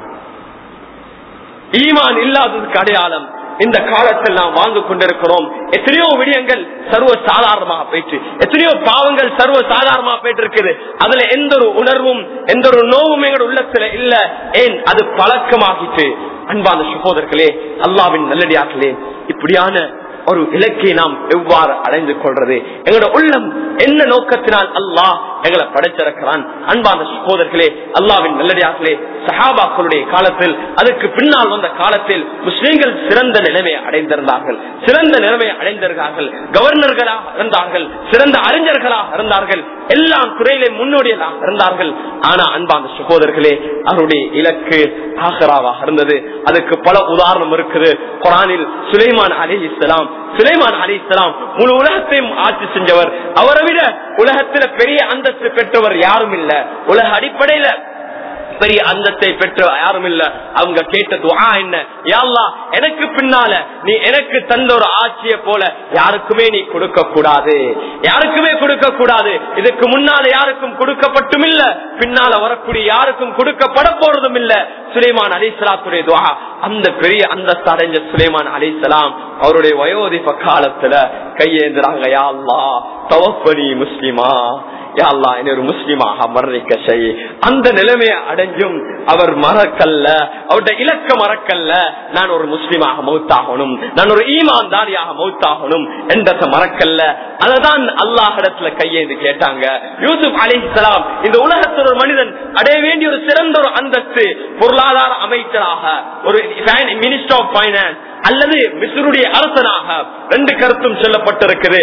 ஈமான் இல்லாததுக்கு அடையாளம் இந்த காலத்தில் நாம் வாழ்ந்து கொண்டிருக்கிறோம் எத்தனையோ விடயங்கள் சர்வ சாதாரணமாக போயிட்டு எத்தனையோ பாவங்கள் சர்வ சாதாரணமாக போயிட்டு இருக்குது அதுல எந்த ஒரு உணர்வும் எந்த ஒரு நோவும் எங்களோட உள்ளத்துல இல்ல ஏன் அது பழக்கமாகிட்டு அன்பான சகோதரர்களே அல்லாவின் நல்லடியார்களே இப்படியான ஒரு இலக்கை நாம் எவ்வாறு அடைந்து கொள்றது எங்களோட உள்ளம் என்ன நோக்கத்தினால் அல்லாஹ் எங்களை படைச்சிருக்கிறான் அன்பான சகோதரர்களே அல்லாவின் நல்லடியார்களே சஹாபாக்களுடைய காலத்தில் அதுக்கு பின்னால் வந்த காலத்தில் முஸ்லீம்கள் சிறந்த நிலைமையை அடைந்திருந்தார்கள் சிறந்த நிலைமையை அடைந்திருந்தார்கள் கவர்னர்களாக இருந்தார்கள் சிறந்த அறிஞர்களாக இருந்தார்கள் எல்லா துறையிலே முன்னோடியலாக இருந்தார்கள் ஆனா அன்பான சகோதரர்களே அவருடைய இலக்கு ஆகராவாக இருந்தது அதுக்கு பல உதாரணம் இருக்குது குரானில் சுலைமான் அலி இஸ்லாம் சுலைமான் அலி இஸ்லாம் முழு உலகத்தையும் ஆட்சி செஞ்சவர் அவரை விட உலகத்துல பெரிய அந்தஸ்து பெற்றவர் யாரும் இல்ல உலக அடிப்படையில பெரிய அந்தத்தை பெற்ற யாரும் இல்ல அவங்க கேட்ட துவா என்ன யாழ்லா எனக்கு பின்னால நீ எனக்கு தந்த ஒரு ஆட்சியை போல யாருக்குமே நீ கொடுக்க கூடாது யாருக்குமே கொடுக்க கூடாது இதுக்கு முன்னால யாருக்கும் கொடுக்கப்பட்டும் இல்ல பின்னால வரக்கூடிய யாருக்கும் கொடுக்கப்பட போறதும் இல்ல சுலைமான் அலிசலாத்துடைய துவா அந்த பெரிய அந்தஸ்து அடைஞ்ச சுலைமான் அலிசலாம் அவருடைய வயோதிப காலத்துல கையேந்துறாங்க யா அல்லா தவப்பனி முஸ்லிமா யாழ்லா என்ன ஒரு முஸ்லிமாக மரணிக்க செய் அந்த நிலைமையை அடைஞ்சும் அவர் மறக்கல்ல அவருடைய இலக்க மறக்கல்ல நான் ஒரு முஸ்லிமாக மௌத்தாகணும் நான் ஒரு ஈமான்தாரியாக மௌத்தாகணும் என்றத மறக்கல்ல அததான் அல்லாஹிடத்துல கையேந்து கேட்டாங்க யூசுப் அலிசலாம் இந்த உலகத்தில் ஒரு மனிதன் அடைய வேண்டிய ஒரு சிறந்த ஒரு அந்தஸ்து பொருளாதார அமைச்சராக ஒரு மினிஸ்டர் ஆஃப் பைனான்ஸ் அல்லது மிஸ்ருடைய அரசனாக ரெண்டு கருத்தும் சொல்லப்பட்டிருக்குது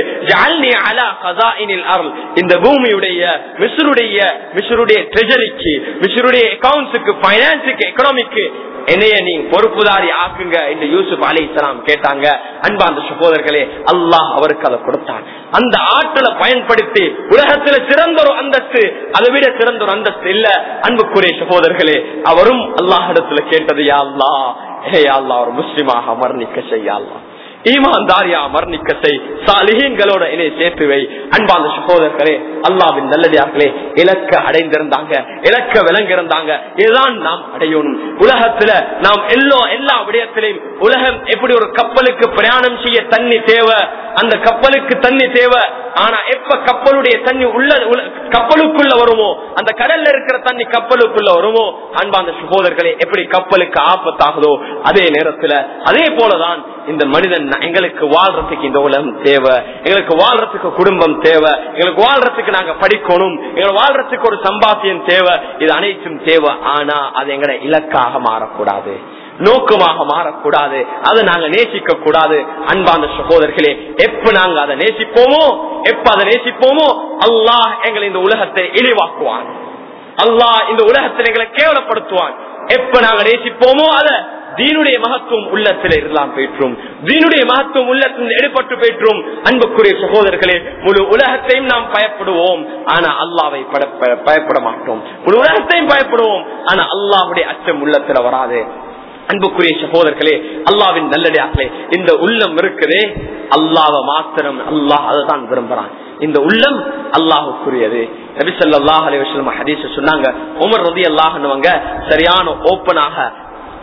இந்த பூமியுடைய மிஸ்ருடைய மிஸ்ருடைய ட்ரெஜரிக்கு மிஸ்ருடைய அக்கௌண்ட்ஸுக்கு பைனான்ஸுக்கு எக்கனாமிக்கு என்னைய நீ பொறுப்புதாரி ஆக்குங்க என்று யூசுப் அலி இஸ்லாம் கேட்டாங்க அன்பாந்த சகோதரர்களே அல்லாஹ் அவருக்கு அதை கொடுத்தான் அந்த ஆற்றலை பயன்படுத்தி உலகத்துல சிறந்த ஒரு அந்தஸ்து அதை விட சிறந்த ஒரு அந்தஸ்து இல்ல அன்புக்குரிய சகோதரர்களே அவரும் அல்லாஹிடத்துல கேட்டது யா அல்லா ஹே அல்லா ஒரு முஸ்லிமாக மரணிக்க செய்யலாம் ஈமான்தாரியா மரணிக்க செய் சாலிஹீன்களோட இணை சேர்த்து வை அன்பாந்த சகோதரர்களே அல்லாவின் நல்லடியார்களே இலக்க அடைந்திருந்தாங்க இலக்க விளங்கிருந்தாங்க இதுதான் நாம் அடையணும் உலகத்துல நாம் எல்லோ எல்லா விடயத்திலையும் உலகம் எப்படி ஒரு கப்பலுக்கு பிரயாணம் செய்ய தண்ணி தேவை அந்த கப்பலுக்கு தண்ணி தேவை ஆனா எப்ப கப்பலுடைய தண்ணி உள்ள கப்பலுக்குள்ள வருமோ அந்த கடல்ல இருக்கிற தண்ணி கப்பலுக்குள்ள வருமோ அன்பாந்த சகோதரர்களே எப்படி கப்பலுக்கு ஆபத்தாகுதோ அதே நேரத்துல அதே போலதான் இந்த மனிதன் எங்களுக்கு வாழ்றதுக்கு இந்த உலகம் தேவை எங்களுக்கு வாழ்றதுக்கு குடும்பம் தேவை எங்களுக்கு வாழ்றதுக்கு நாங்க படிக்கணும் எங்களுக்கு வாழ்றதுக்கு ஒரு சம்பாத்தியம் தேவை இது அனைத்தும் தேவை ஆனா அது எங்களை இலக்காக மாறக்கூடாது நோக்கமாக மாறக்கூடாது அதை நாங்க நேசிக்க கூடாது அன்பாந்த சகோதரர்களே எப்ப நாங்க அதை நேசிப்போமோ எப்ப அதை நேசிப்போமோ அல்லாஹ் எங்களை இந்த உலகத்தை இழிவாக்குவான் அல்லாஹ் இந்த உலகத்தில் எங்களை கேவலப்படுத்துவான் எப்ப நாங்க நேசிப்போமோ அத தீனுடைய மகத்துவம் உள்ளத்தில் எல்லாம் பெற்றும் தீனுடைய மகத்துவம் உள்ளத்தில் எடுபட்டு பெற்றும் அன்புக்குரிய சகோதரர்களே முழு உலகத்தையும் நாம் பயப்படுவோம் ஆனா அல்லாவை பயப்பட மாட்டோம் முழு உலகத்தையும் பயப்படுவோம் ஆனா அல்லாவுடைய அச்சம் உள்ளத்துல வராது அன்புக்குரிய சகோதரர்களே அல்லாவின் நல்லடியார்களே இந்த உள்ளம் இருக்குதே அல்லாவ மாத்திரம் அல்லாஹ் அதை விரும்புறான் இந்த உள்ளம் அல்லாஹுக்குரியது நபி சொல்லாஹ் அலி வசலம் ஹதீஸ் சொன்னாங்க உமர் ரதி அல்லாஹ்னுவங்க சரியான ஓப்பனாக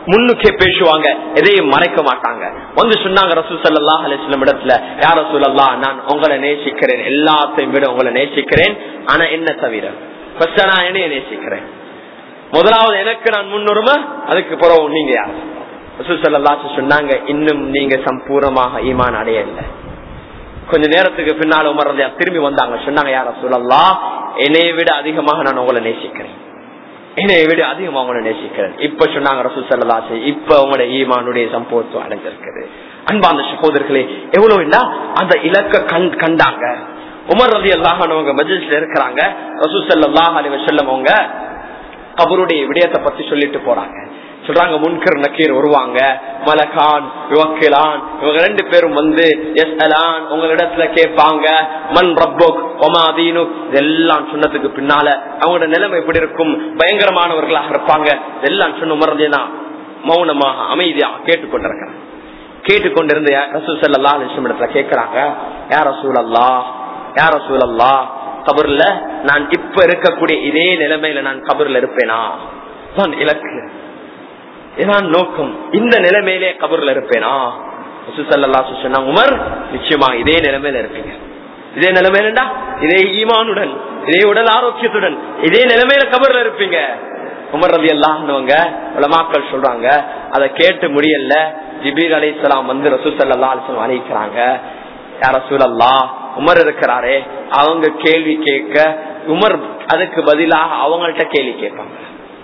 முன்னுக்கே பேசுவாங்க எதையும் மறைக்க மாட்டாங்க வந்து சொன்னாங்க ரசூ சல்லா அலிஸ்லம் இடத்துல யார் ரசூலல்லா நான் உங்களை நேசிக்கிறேன் எல்லாத்தையும் விட உங்களை நேசிக்கிறேன் ஆனா என்ன தவிர ஃபர்ஸ்ட் நான் என்னைய நேசிக்கிறேன் முதலாவது எனக்கு நான் முன்னுரிமை அதுக்கு பிறகு நீங்க யார் ரசூ சல்லா சொன்னாங்க இன்னும் நீங்க சம்பூர்ணமாக ஈமான் அடையல கொஞ்ச நேரத்துக்கு பின்னால் உமர் ரலியா திரும்பி வந்தாங்க சொன்னாங்க யார சொல்லலா என்னைய விட அதிகமாக நான் உங்களை நேசிக்கிறேன் என்னைய விட அதிகமாக உங்களை நேசிக்கிறேன் இப்ப சொன்னாங்க ரசூல் சல்லாசி இப்ப உங்களுடைய ஈமானுடைய சம்பவத்துவம் அடைஞ்சிருக்குது அன்பாந்த சகோதரர்களே எவ்வளவு இல்ல அந்த இலக்க கண் கண்டாங்க உமர் ரதி அல்லாஹனவங்க மஜிஸ்ல இருக்கிறாங்க ரசூல் சல்லாஹ் அலி வசல்லம் அவங்க கபருடைய விடயத்தை பத்தி சொல்லிட்டு போறாங்க சொல்றாங்க முன்கர் நக்கீர் வருவாங்க மலகான் யுவக்கிலான் இவங்க ரெண்டு பேரும் வந்து எஸ் அலான் உங்களிடத்துல கேட்பாங்க மண் ரப்போக் ஒமாதீனு இதெல்லாம் சொன்னதுக்கு பின்னால அவங்களோட நிலைமை எப்படி இருக்கும் பயங்கரமானவர்களாக இருப்பாங்க இதெல்லாம் சொன்ன மறந்தேதான் மௌனமாக அமைதியாக கேட்டுக்கொண்டிருக்கிறேன் கேட்டுக்கொண்டிருந்த ரசூல் சல்லா அலிஸ்லம் இடத்துல கேட்கிறாங்க யார் ரசூல் அல்லா யார் ரசூல் அல்லா கபர்ல நான் இப்ப இருக்கக்கூடிய இதே நிலைமையில நான் கபர்ல இருப்பேனா தான் இலக்கு இதான் நோக்கம் இந்த நிலைமையிலே கபர்ல இருப்பேனா சொன்னா உமர் நிச்சயமா இதே நிலைமையில இருப்பீங்க இதே நிலைமையிலண்டா இதே ஈமானுடன் இதே உடல் ஆரோக்கியத்துடன் இதே நிலைமையில கபர்ல இருப்பீங்க உமர் ரவி அல்லாஹ்னவங்க உலமாக்கள் சொல்றாங்க அதை கேட்டு முடியல ஜிபீர் அலி இஸ்லாம் வந்து ரசூசல்லா அலிஸ்லாம் அழைக்கிறாங்க யார் ரசூல் அல்லா உமர் இருக்கிறாரே அவங்க கேள்வி கேட்க உமர் அதுக்கு பதிலாக அவங்கள்ட்ட கேள்வி கேட்பாங்க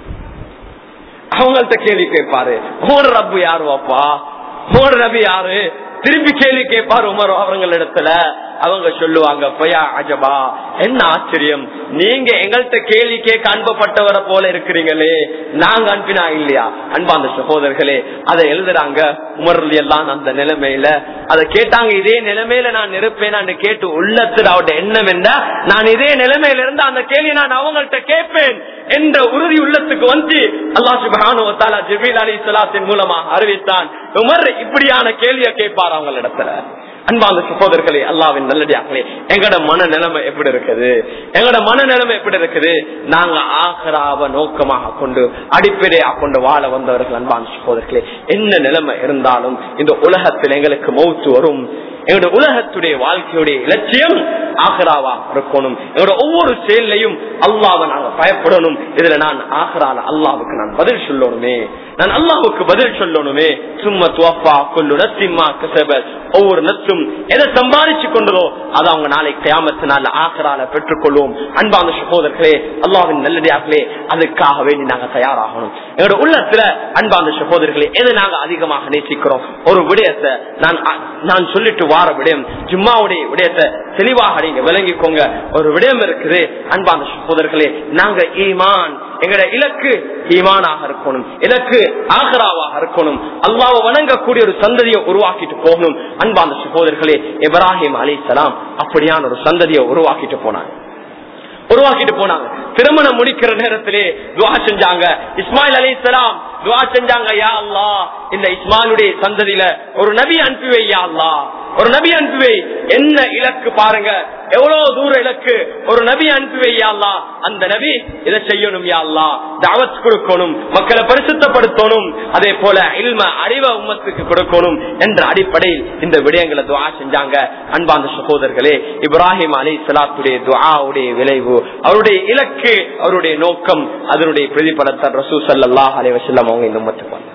அவங்கள்ட்ட கேள்வி கேட்பாரு உமர் ரப்பு யாரு வாப்பா உமர் ரபி யாரு திருப்பி கேள்வி கேட்பாரு உமர் அவங்களிடத்துல அவங்க சொல்லுவாங்க பயா அஜபா என்ன ஆச்சரியம் நீங்க எங்கள்கிட்ட கேள்வி கேட்க அனுப்பப்பட்டவரை போல இருக்கிறீங்களே நாங்க அனுப்பினா இல்லையா அன்பாந்த சகோதரர்களே அதை எழுதுறாங்க உமர்லி எல்லாம் அந்த நிலைமையில அதை கேட்டாங்க இதே நிலைமையில நான் இருப்பேன் கேட்டு உள்ளத்தில் அவருடைய எண்ணம் என்ன நான் இதே நிலைமையில இருந்து அந்த கேள்வி நான் அவங்கள்ட்ட கேட்பேன் என்ற உறுதி உள்ளத்துக்கு வந்து அல்லா சுபானு ஜிபில் அலி சலாத்தின் மூலமா அறிவித்தான் உமர் இப்படியான கேள்வியை கேட்பார் அவங்களிடத்துல அன்பாந்த சகோதரர்களே அல்லாவின் நல்லடியாங்களே எங்கட மன நிலைமை எப்படி இருக்குது எங்கட மன நிலைமை எப்படி இருக்குது நாங்க ஆகராவ நோக்கமாக கொண்டு அடிப்படையாக கொண்டு வாழ வந்தவர்கள் அன்பான சகோதரர்களே என்ன நிலைமை இருந்தாலும் இந்த உலகத்தில் எங்களுக்கு மௌத்து வரும் எங்களுடைய உலகத்துடைய வாழ்க்கையுடைய இலட்சியம் ஆகராவா இருக்கணும் எங்களோட ஒவ்வொரு செயலையும் அல்லாவை நாங்க பயப்படணும் இதுல நான் ஆகரால அல்லாவுக்கு நான் பதில் சொல்லணுமே நான் அல்லாவுக்கு பதில் சொல்லணுமே சும்மா துவப்பா கொள்ளு நத்திம்மா கசப ஒவ்வொரு நத்தும் எதை சம்பாதிச்சு கொண்டதோ அதை அவங்க நாளை கியாமத்தினால ஆகரால பெற்றுக்கொள்வோம் அன்பான சகோதரர்களே அல்லாவின் நல்லடியார்களே அதுக்காக வேண்டி நாங்க தயாராகணும் எங்களோட உள்ளத்துல அன்பான சகோதரர்களே எதை நாங்க அதிகமாக நேசிக்கிறோம் ஒரு விடயத்தை நான் நான் சொல்லிட்டு வார விடயம் ஜும்மாவுடைய விடயத்தை தெளிவாக நீங்க விளங்கிக்கோங்க ஒரு விடயம் இருக்குது அன்பான சகோதரர்களே நாங்க ஈமான் எங்கட இலக்கு ஈமானாக இருக்கணும் இலக்கு ஆகராவாக இருக்கணும் அல்லாவை வணங்கக்கூடிய ஒரு சந்ததியை உருவாக்கிட்டு போகணும் அன்பான சகோதரர்களே இப்ராஹிம் அலி சலாம் அப்படியான ஒரு சந்ததியை உருவாக்கிட்டு போனாங்க உருவாக்கிட்டு போனாங்க திருமணம் முடிக்கிற நேரத்திலே துவா செஞ்சாங்க இஸ்மாயில் அலி இஸ்லாம் துவா செஞ்சாங்க யா அல்லா இந்த இஸ்மாயிலுடைய சந்ததியில ஒரு நபி அனுப்பிவை யா அல்லா ஒரு நபி அனுப்பிவை என்ன இலக்கு பாருங்க எவ்வளவு தூர இலக்கு ஒரு நபி அனுப்பிவை யா அல்லா அந்த நபி இதை செய்யணும் யா அல்லா தாவத் கொடுக்கணும் மக்களை பரிசுத்தப்படுத்தணும் அதே போல இல்ம அறிவ உம்மத்துக்கு கொடுக்கணும் என்ற அடிப்படையில் இந்த விடயங்களை துவா செஞ்சாங்க அன்பாந்த சகோதரர்களே இப்ராஹிம் அலி சலாத்துடைய துவாவுடைய விளைவு அவருடைய இலக்கு அவருடைய நோக்கம் அதனுடைய பிரதிபலத்தை ரசூ சல்லாஹ் அலி வசல்லம் அவங்க இந்த உம்மத்துக்கு வந்தாங்க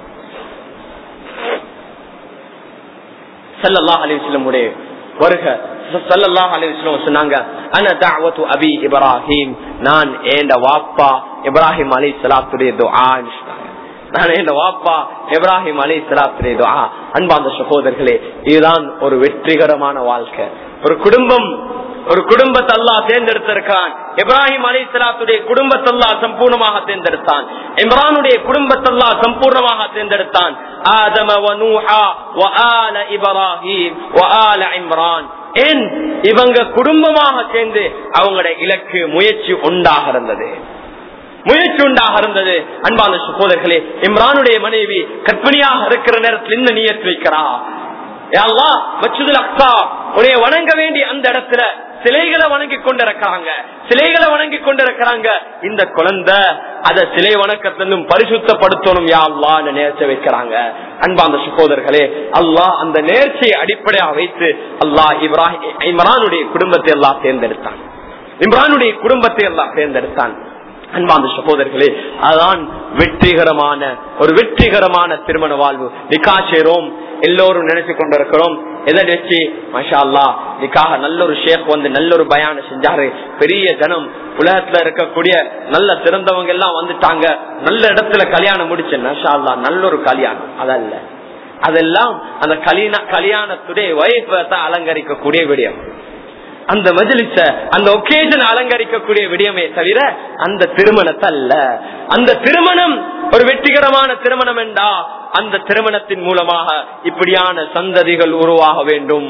சல்லல்லாஹ் அலி வசல்லமுடைய வருக சல்லல்லாஹ் அலி வசல்லம் சொன்னாங்க அன தாவத்து அபி இப்ராஹிம் நான் ஏண்ட வாப்பா இப்ராஹிம் அலி சலாத்துடைய துஆன்னு சொன்னாங்க நான் என் வாப்பா இப்ராஹிம் அலி சலாத்துடைய துஆ அன்பாந்த சகோதரர்களே இதுதான் ஒரு வெற்றிகரமான வாழ்க்கை ஒரு குடும்பம் ஒரு குடும்பத்தை அல்லா தேர்ந்தெடுத்திருக்கான் இப்ராஹிம் அலி சலாத்துடைய குடும்பத்தல்லா சம்பூர்ணமாக தேர்ந்தெடுத்தான் இம்ரானுடைய குடும்பத்தல்லா சம்பூர்ணமாக தேர்ந்தெடுத்தான் ஆதம வனூஹா வஆல இப்ராஹிம் வஆல இம்ரான் ஏன் இவங்க குடும்பமாக சேர்ந்து அவங்களுடைய இலக்கு முயற்சி உண்டாக இருந்தது முயற்சி உண்டாக இருந்தது அன்பான சகோதரர்களே இம்ரானுடைய மனைவி கற்பிணியாக இருக்கிற நேரத்தில் என்ன நியத்து வைக்கிறா அல்லாஹ் மச்சுதுல் அக்ஸா உன்னைய வணங்க வேண்டிய அந்த இடத்துல சிலைகளை வணங்கி கொண்டிருக்கிறாங்க சிலைகளை வணங்கி கொண்டிருக்கிறாங்க இந்த குழந்தை அத சிலை வணக்கத்திலும் பரிசுத்தப்படுத்தணும் யா அல்லாஹ் நேர்ச்சி வைக்கிறாங்க அன்பாந்த சகோதரர்களே அல்லாஹ் அந்த நேர்ச்சியை அடிப்படையாக வைத்து அல்லாஹ் இப்ராஹிம் இம்ரானுடைய குடும்பத்தை எல்லாம் தேர்ந்தெடுத்தான் இம்ரானுடைய குடும்பத்தை எல்லாம் தேர்ந்தெடுத்தான் அன்பாந்த சகோதரர்களே அதான் வெற்றிகரமான ஒரு வெற்றிகரமான திருமண வாழ்வு நிக்கா சேரோம் எல்லோரும் நினைச்சு கொண்டிருக்கிறோம் எதை வச்சு மஷா அல்லா நிக்காக நல்ல ஒரு ஷேக் வந்து நல்ல ஒரு பயான செஞ்சாரு பெரிய ஜனம் உலகத்துல இருக்கக்கூடிய நல்ல சிறந்தவங்க எல்லாம் வந்துட்டாங்க நல்ல இடத்துல கல்யாணம் முடிச்சு மஷா அல்லா நல்ல ஒரு கல்யாணம் அதல்ல அதெல்லாம் அந்த கல்யாண கல்யாணத்துடைய வைஃபை அலங்கரிக்கக்கூடிய விடயம் அந்த மஜிலிச அந்த ஒகேஜன் அலங்கரிக்கக்கூடிய விடயமே தவிர அந்த திருமணத்தை அல்ல அந்த திருமணம் ஒரு வெற்றிகரமான திருமணம் என்றா அந்த திருமணத்தின் மூலமாக இப்படியான சந்ததிகள் உருவாக வேண்டும்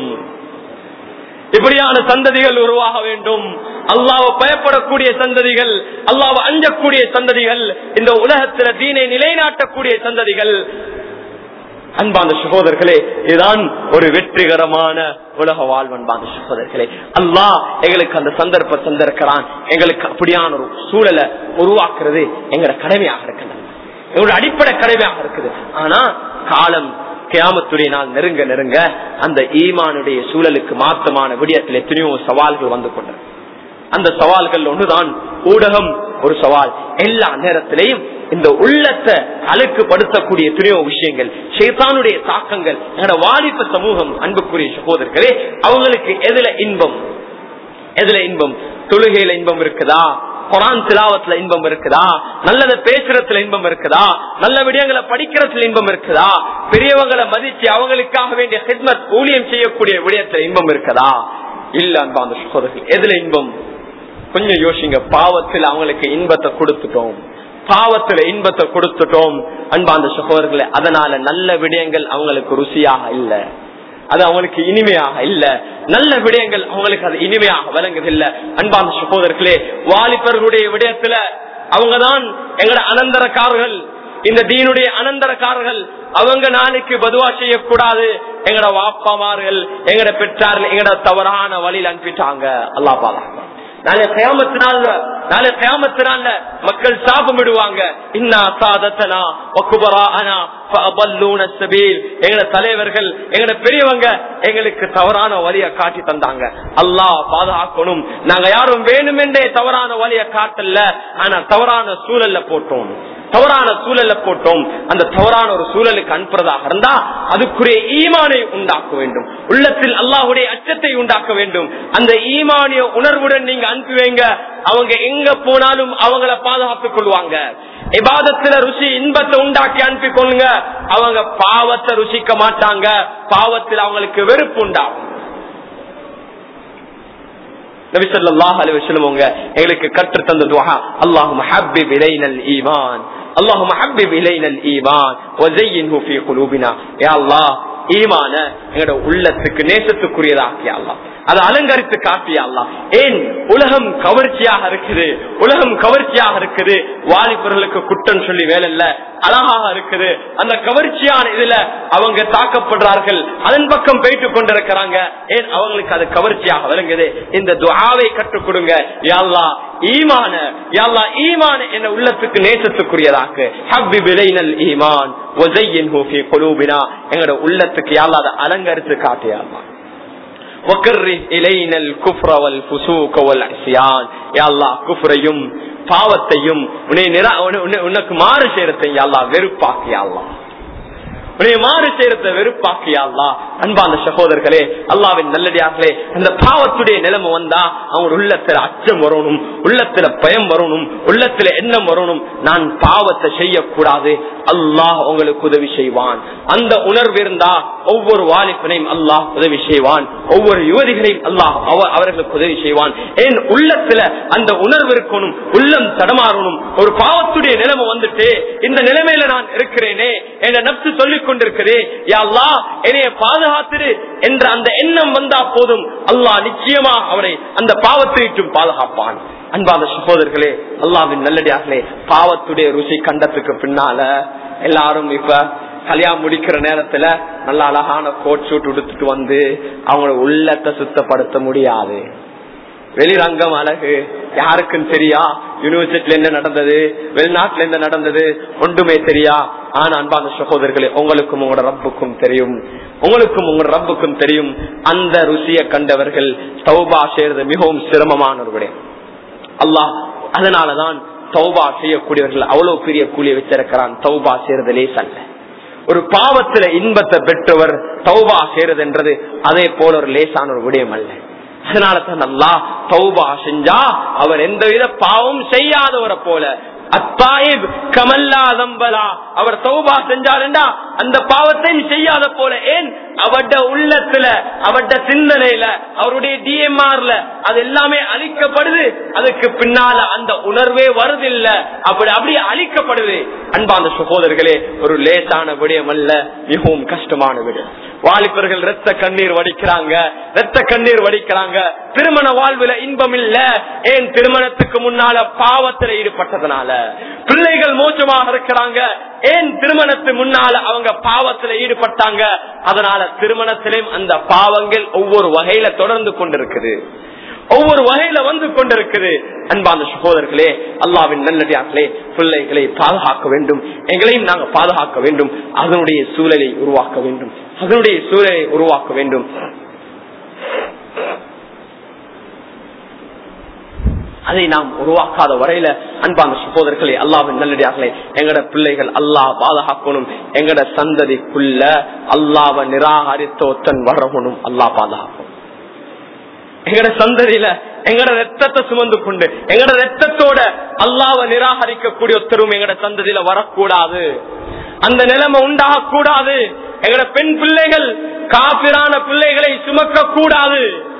இப்படியான சந்ததிகள் உருவாக வேண்டும் அல்லாவை பயப்படக்கூடிய சந்ததிகள் அல்லாவை அஞ்சக்கூடிய சந்ததிகள் இந்த உலகத்துல தீனை நிலைநாட்டக்கூடிய சந்ததிகள் அன்பாந்த சகோதரர்களே இதுதான் ஒரு வெற்றிகரமான உலக வாழ்வன்பாந்த சகோதரர்களே அல்லாஹ் எங்களுக்கு அந்த சந்தர்ப்ப தந்திருக்கிறான் எங்களுக்கு அப்படியான ஒரு சூழலை உருவாக்குறது எங்களோட கடமையாக இருக்கின்றது எங்களோட அடிப்படை கடமையாக இருக்குது ஆனா காலம் கியாமத்துடைய நாள் நெருங்க நெருங்க அந்த ஈமானுடைய சூழலுக்கு மாற்றமான விடயத்தில் எத்தனையோ சவால்கள் வந்து கொண்டது அந்த சவால்கள் ஒன்றுதான் ஊடகம் ஒரு சவால் எல்லா நேரத்திலையும் இந்த உள்ளத்தை அழுக்குப்படுத்தக்கூடிய எத்தனையோ விஷயங்கள் ஷேத்தானுடைய தாக்கங்கள் எங்களோட வாலிப சமூகம் அன்புக்குரிய சகோதரர்களே அவங்களுக்கு எதுல இன்பம் எதுல இன்பம் தொழுகையில இன்பம் இருக்குதா குரான் திலாவத்துல இன்பம் இருக்குதா நல்லதை பேசுறதுல இன்பம் இருக்குதா நல்ல விடயங்களை படிக்கிறதுல இன்பம் இருக்குதா பெரியவங்களை மதிச்சு அவங்களுக்காக வேண்டிய ஹிட்மத் ஊழியம் செய்யக்கூடிய விடயத்துல இன்பம் இருக்குதா இல்ல அன்பா அந்த சகோதரர்கள் எதுல இன்பம் கொஞ்சம் யோசிங்க பாவத்தில் அவங்களுக்கு இன்பத்தை கொடுத்துட்டோம் பாவத்துல இன்பத்தை கொடுத்துட்டோம் அன்பாந்த சகோதரர்களே அதனால நல்ல விடயங்கள் அவங்களுக்கு ருசியாக இல்ல அது அவங்களுக்கு இனிமையாக இல்ல நல்ல விடயங்கள் அவங்களுக்கு அது இனிமையாக விளங்குதில்லை அன்பாந்த சகோதரர்களே வாலிபர்களுடைய விடயத்துல அவங்கதான் எங்கட அனந்தரக்காரர்கள் இந்த தீனுடைய அனந்தரக்காரர்கள் அவங்க நாளைக்கு பதுவா செய்யக்கூடாது எங்கட வாப்பாமார்கள் எங்கட பெற்றார்கள் எங்கட தவறான வழியில் அனுப்பிட்டாங்க அல்லா பாலா நாளை கயாமத்தினால நாளை கயாமத்தினால மக்கள் சாபமிடுவாங்க இன்னா சாதத்தனா ஒக்குபரானா எங்கட தலைவர்கள் எங்கட பெரியவங்க எங்களுக்கு தவறான வழிய காட்டி தந்தாங்க அல்லாஹ் பாதுகாக்கணும் நாங்க யாரும் வேணுமென்றே தவறான வழிய காட்டல ஆனா தவறான சூழல்ல போட்டோம் தவறான சூழல்ல போட்டோம் அந்த தவறான ஒரு சூழலுக்கு அனுப்புறதாக இருந்தா அதுக்குரிய ஈமானை உண்டாக்க வேண்டும் உள்ளத்தில் அல்லாஹுடைய அச்சத்தை உண்டாக்க வேண்டும் அந்த ஈமானிய உணர்வுடன் நீங்க அனுப்புவீங்க அவங்க எங்க போனாலும் அவங்கள பாதுகாத்துக் கொள்வாங்க இபாதத்துல ருசி இன்பத்தை உண்டாக்கி அனுப்பி கொள்ளுங்க அவங்க பாவத்தை ருசிக்க மாட்டாங்க பாவத்தில் அவங்களுக்கு வெறுப்பு உண்டாகும் நபிசல்லாஹ் அலி வசலமவங்க எங்களுக்கு கற்று தந்த துவா அல்லாஹு ஹப்பிப் இலைனல் ஈமான் اللهم حبب الينا الايمان وزينه في قلوبنا يا الله ஈமான எங்களோட உள்ளத்துக்கு நேசத்துக்குரியதாக்கியா அல்லா அதை அலங்கரித்து காட்டியா அல்லா ஏன் உலகம் கவர்ச்சியாக இருக்குது உலகம் கவர்ச்சியாக இருக்குது வாலிபர்களுக்கு குற்றம் சொல்லி வேலை இல்ல அழகாக இருக்குது அந்த கவர்ச்சியான இதுல அவங்க தாக்கப்படுறார்கள் அதன் பக்கம் போயிட்டு கொண்டிருக்கிறாங்க ஏன் அவங்களுக்கு அது கவர்ச்சியாக விளங்குது இந்த துவாவை கற்றுக் கொடுங்க யாழ்லா ஈமான யாழ்லா ஈமான என்ன உள்ளத்துக்கு நேசத்துக்குரியதாக்கு ஹப்பி விலைனல் ஈமான் எங்களோட உள்ளத்துக்கு யாழ்லா அதை அலங்கரித்து காட்டியாமா பாவத்தையும் உனக்கு மாறு செய்யறதையும் வெறுப்பாக்கியாலாம் உடைய மாறு செய்யறத வெறுப்பாக்கியா அன்பான சகோதரர்களே அல்லாவின் நல்லடியார்களே அந்த பாவத்துடைய நிலைமை வந்தா அவங்க உள்ளத்துல அச்சம் வரணும் உள்ளத்துல பயம் வரணும் உள்ளத்துல எண்ணம் வரணும் நான் பாவத்தை செய்யக்கூடாது அல்லாஹ் உங்களுக்கு உதவி செய்வான் அந்த உணர்வு இருந்தா ஒவ்வொரு வாலிப்பனையும் அல்லாஹ் உதவி செய்வான் ஒவ்வொரு யுவதிகளையும் அல்லாஹ் அவர்களுக்கு உதவி செய்வான் ஏன் உள்ளத்துல அந்த உணர்வு இருக்கணும் உள்ளம் தடமாறணும் ஒரு பாவத்துடைய நிலைமை வந்துட்டு இந்த நிலைமையில நான் இருக்கிறேனே என்ற நப்சு சொல்லிக் கொண்டிருக்கிறே யாழ்லா என்னைய பாதுகாத்திரு என்ற அந்த எண்ணம் வந்தா போதும் அல்லாஹ் நிச்சயமா அவரை அந்த பாவத்தை பாதுகாப்பான் அன்பான சகோதரர்களே அல்லாவின் நல்லடியார்களே பாவத்துடைய ருசி கண்டத்துக்கு பின்னால எல்லாரும் இப்ப கல்யாணம் முடிக்கிற நேரத்துல நல்ல அழகான கோட் சூட் உடுத்துட்டு வந்து அவங்களோட உள்ளத்தை சுத்தப்படுத்த முடியாது வெளிரங்கம் அழகு யாருக்கும் தெரியா யூனிவர்சிட்டில என்ன நடந்தது வெளிநாட்டுல என்ன நடந்தது ஒன்றுமே தெரியா ஆனா அன்பான சகோதரர்களே உங்களுக்கும் உங்களோட ரப்புக்கும் தெரியும் உங்களுக்கும் உங்களோட ரப்புக்கும் தெரியும் அந்த ருசியை கண்டவர்கள் தௌபா செய்யறது மிகவும் சிரமமான ஒரு விடயம் அல்லாஹ் அதனாலதான் தௌபா செய்யக்கூடியவர்கள் அவ்வளவு பெரிய கூலியை வச்சிருக்கிறான் தௌபா செய்யறது லேசல்ல ஒரு பாவத்துல இன்பத்தை பெற்றவர் தௌபா செய்யறது என்றது அதே போல ஒரு லேசான ஒரு விடயம் அல்ல அதனால தான் அல்லா தௌபா செஞ்சா அவர் எந்தவித பாவம் செய்யாதவரை போல அத்தாயிப் கமல்லா தம்பலா அவர் தௌபா செஞ்சாருண்டா அந்த பாவத்தை செய்யாத போல ஏன் அவட உள்ளத்துல அவட சிந்தனையில அவருடைய டிஎம்ஆர்ல அது எல்லாமே அழிக்கப்படுது அதுக்கு பின்னால அந்த உணர்வே வருதில்ல அப்படி அப்படியே அழிக்கப்படுது அன்பான சகோதரர்களே ஒரு லேசான விடயம் அல்ல மிகவும் கஷ்டமான விடயம் வாலிபர்கள் ரத்த கண்ணீர் வடிக்கிறாங்க ரத்த கண்ணீர் வடிக்கிறாங்க திருமண வாழ்வுல இன்பம் இல்ல ஏன் திருமணத்துக்கு முன்னால பாவத்துல ஈடுபட்டதுனால பிள்ளைகள் மோசமாக இருக்கிறாங்க ஏன் திருமணத்துக்கு முன்னால அவங்க பாவத்துல ஈடுபட்டாங்க அதனால திருமணத்திலும் அந்த பாவங்கள் ஒவ்வொரு வகையில தொடர்ந்து கொண்டிருக்குது ஒவ்வொரு வகையில வந்து கொண்டிருக்குது அன்பான சகோதரர்களே அல்லாவின் நல்லடியார்களே பிள்ளைகளை பாதுகாக்க வேண்டும் எங்களையும் நாங்கள் பாதுகாக்க வேண்டும் அதனுடைய சூழலை உருவாக்க வேண்டும் அதனுடைய சூழலை உருவாக்க வேண்டும் அதை நாம் உருவாக்காத வரையில அன்பான சகோதரர்களே அல்லாவின் நல்லடியார்களே எங்கட பிள்ளைகள் அல்லாஹ் பாதுகாக்கணும் எங்கட சந்ததிக்குள்ள அல்லாவை நிராகரித்த ஒத்தன் வரவனும் அல்லாஹ் பாதுகாக்கணும் எங்கட சந்ததியில எங்கட ரத்தத்தை சுமந்து கொண்டு எங்கட ரத்தத்தோட அல்லாவை நிராகரிக்கக்கூடிய ஒருத்தரும் எங்கட சந்ததியில வரக்கூடாது அந்த நிலைமை உண்டாக கூடாது எங்கட பெண் பிள்ளைகள் காப்பிரான பிள்ளைகளை சுமக்க கூடாது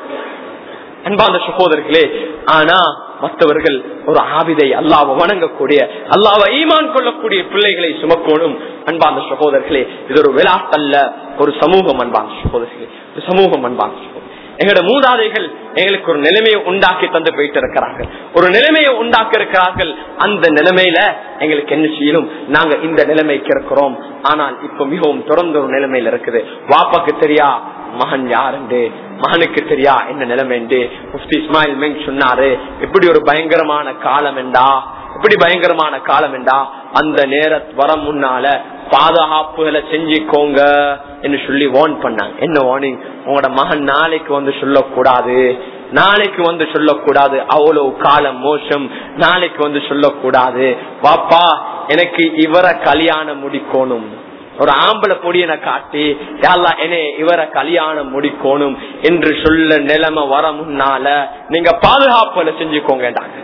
அன்பாந்த சகோதரர்களே ஆனா மற்றவர்கள் ஒரு ஆவிதை அல்லாவை வணங்கக்கூடிய அல்லாவை ஈமான் கொள்ளக்கூடிய பிள்ளைகளை சுமக்கணும் அன்பாந்த சகோதரர்களே இது ஒரு விழாக்கல்ல ஒரு சமூகம் அன்பாந்த சகோதரர்களே ஒரு சமூகம் அன்பாந்த சகோதரர் எங்களோட மூதாதைகள் எங்களுக்கு ஒரு நிலைமையை உண்டாக்கி தந்து போயிட்டு இருக்கிறார்கள் ஒரு நிலைமையை உண்டாக்கி இருக்கிறார்கள் அந்த நிலைமையில எங்களுக்கு என்ன செய்யணும் நாங்க இந்த நிலைமைக்கு இருக்கிறோம் ஆனால் இப்ப மிகவும் தொடர்ந்த ஒரு நிலைமையில இருக்குது வாப்பாக்கு தெரியா மகன் யாருண்டு மகனுக்கு தெரியா என்ன நிலைமை முஃப்தி இஸ்மாயில் மெங் சொன்னாரு எப்படி ஒரு பயங்கரமான காலம் என்றா எப்படி பயங்கரமான காலம் என்றா அந்த நேர வர முன்னால பாதுகாப்புகளை செஞ்சுக்கோங்க என்று சொல்லி வார்ன் பண்ணாங்க என்ன வார்னிங் உங்களோட மகன் நாளைக்கு வந்து சொல்லக்கூடாது நாளைக்கு வந்து சொல்லக்கூடாது அவ்வளவு காலம் மோசம் நாளைக்கு வந்து சொல்லக்கூடாது பாப்பா எனக்கு இவரை கல்யாணம் முடிக்கணும் ஒரு ஆம்பளை பொடியனை காட்டி யாழ்லா என்னே இவரை கல்யாணம் முடிக்கணும் என்று சொல்ல நிலைமை வர முன்னால நீங்க பாதுகாப்புல செஞ்சுக்கோங்கடாங்க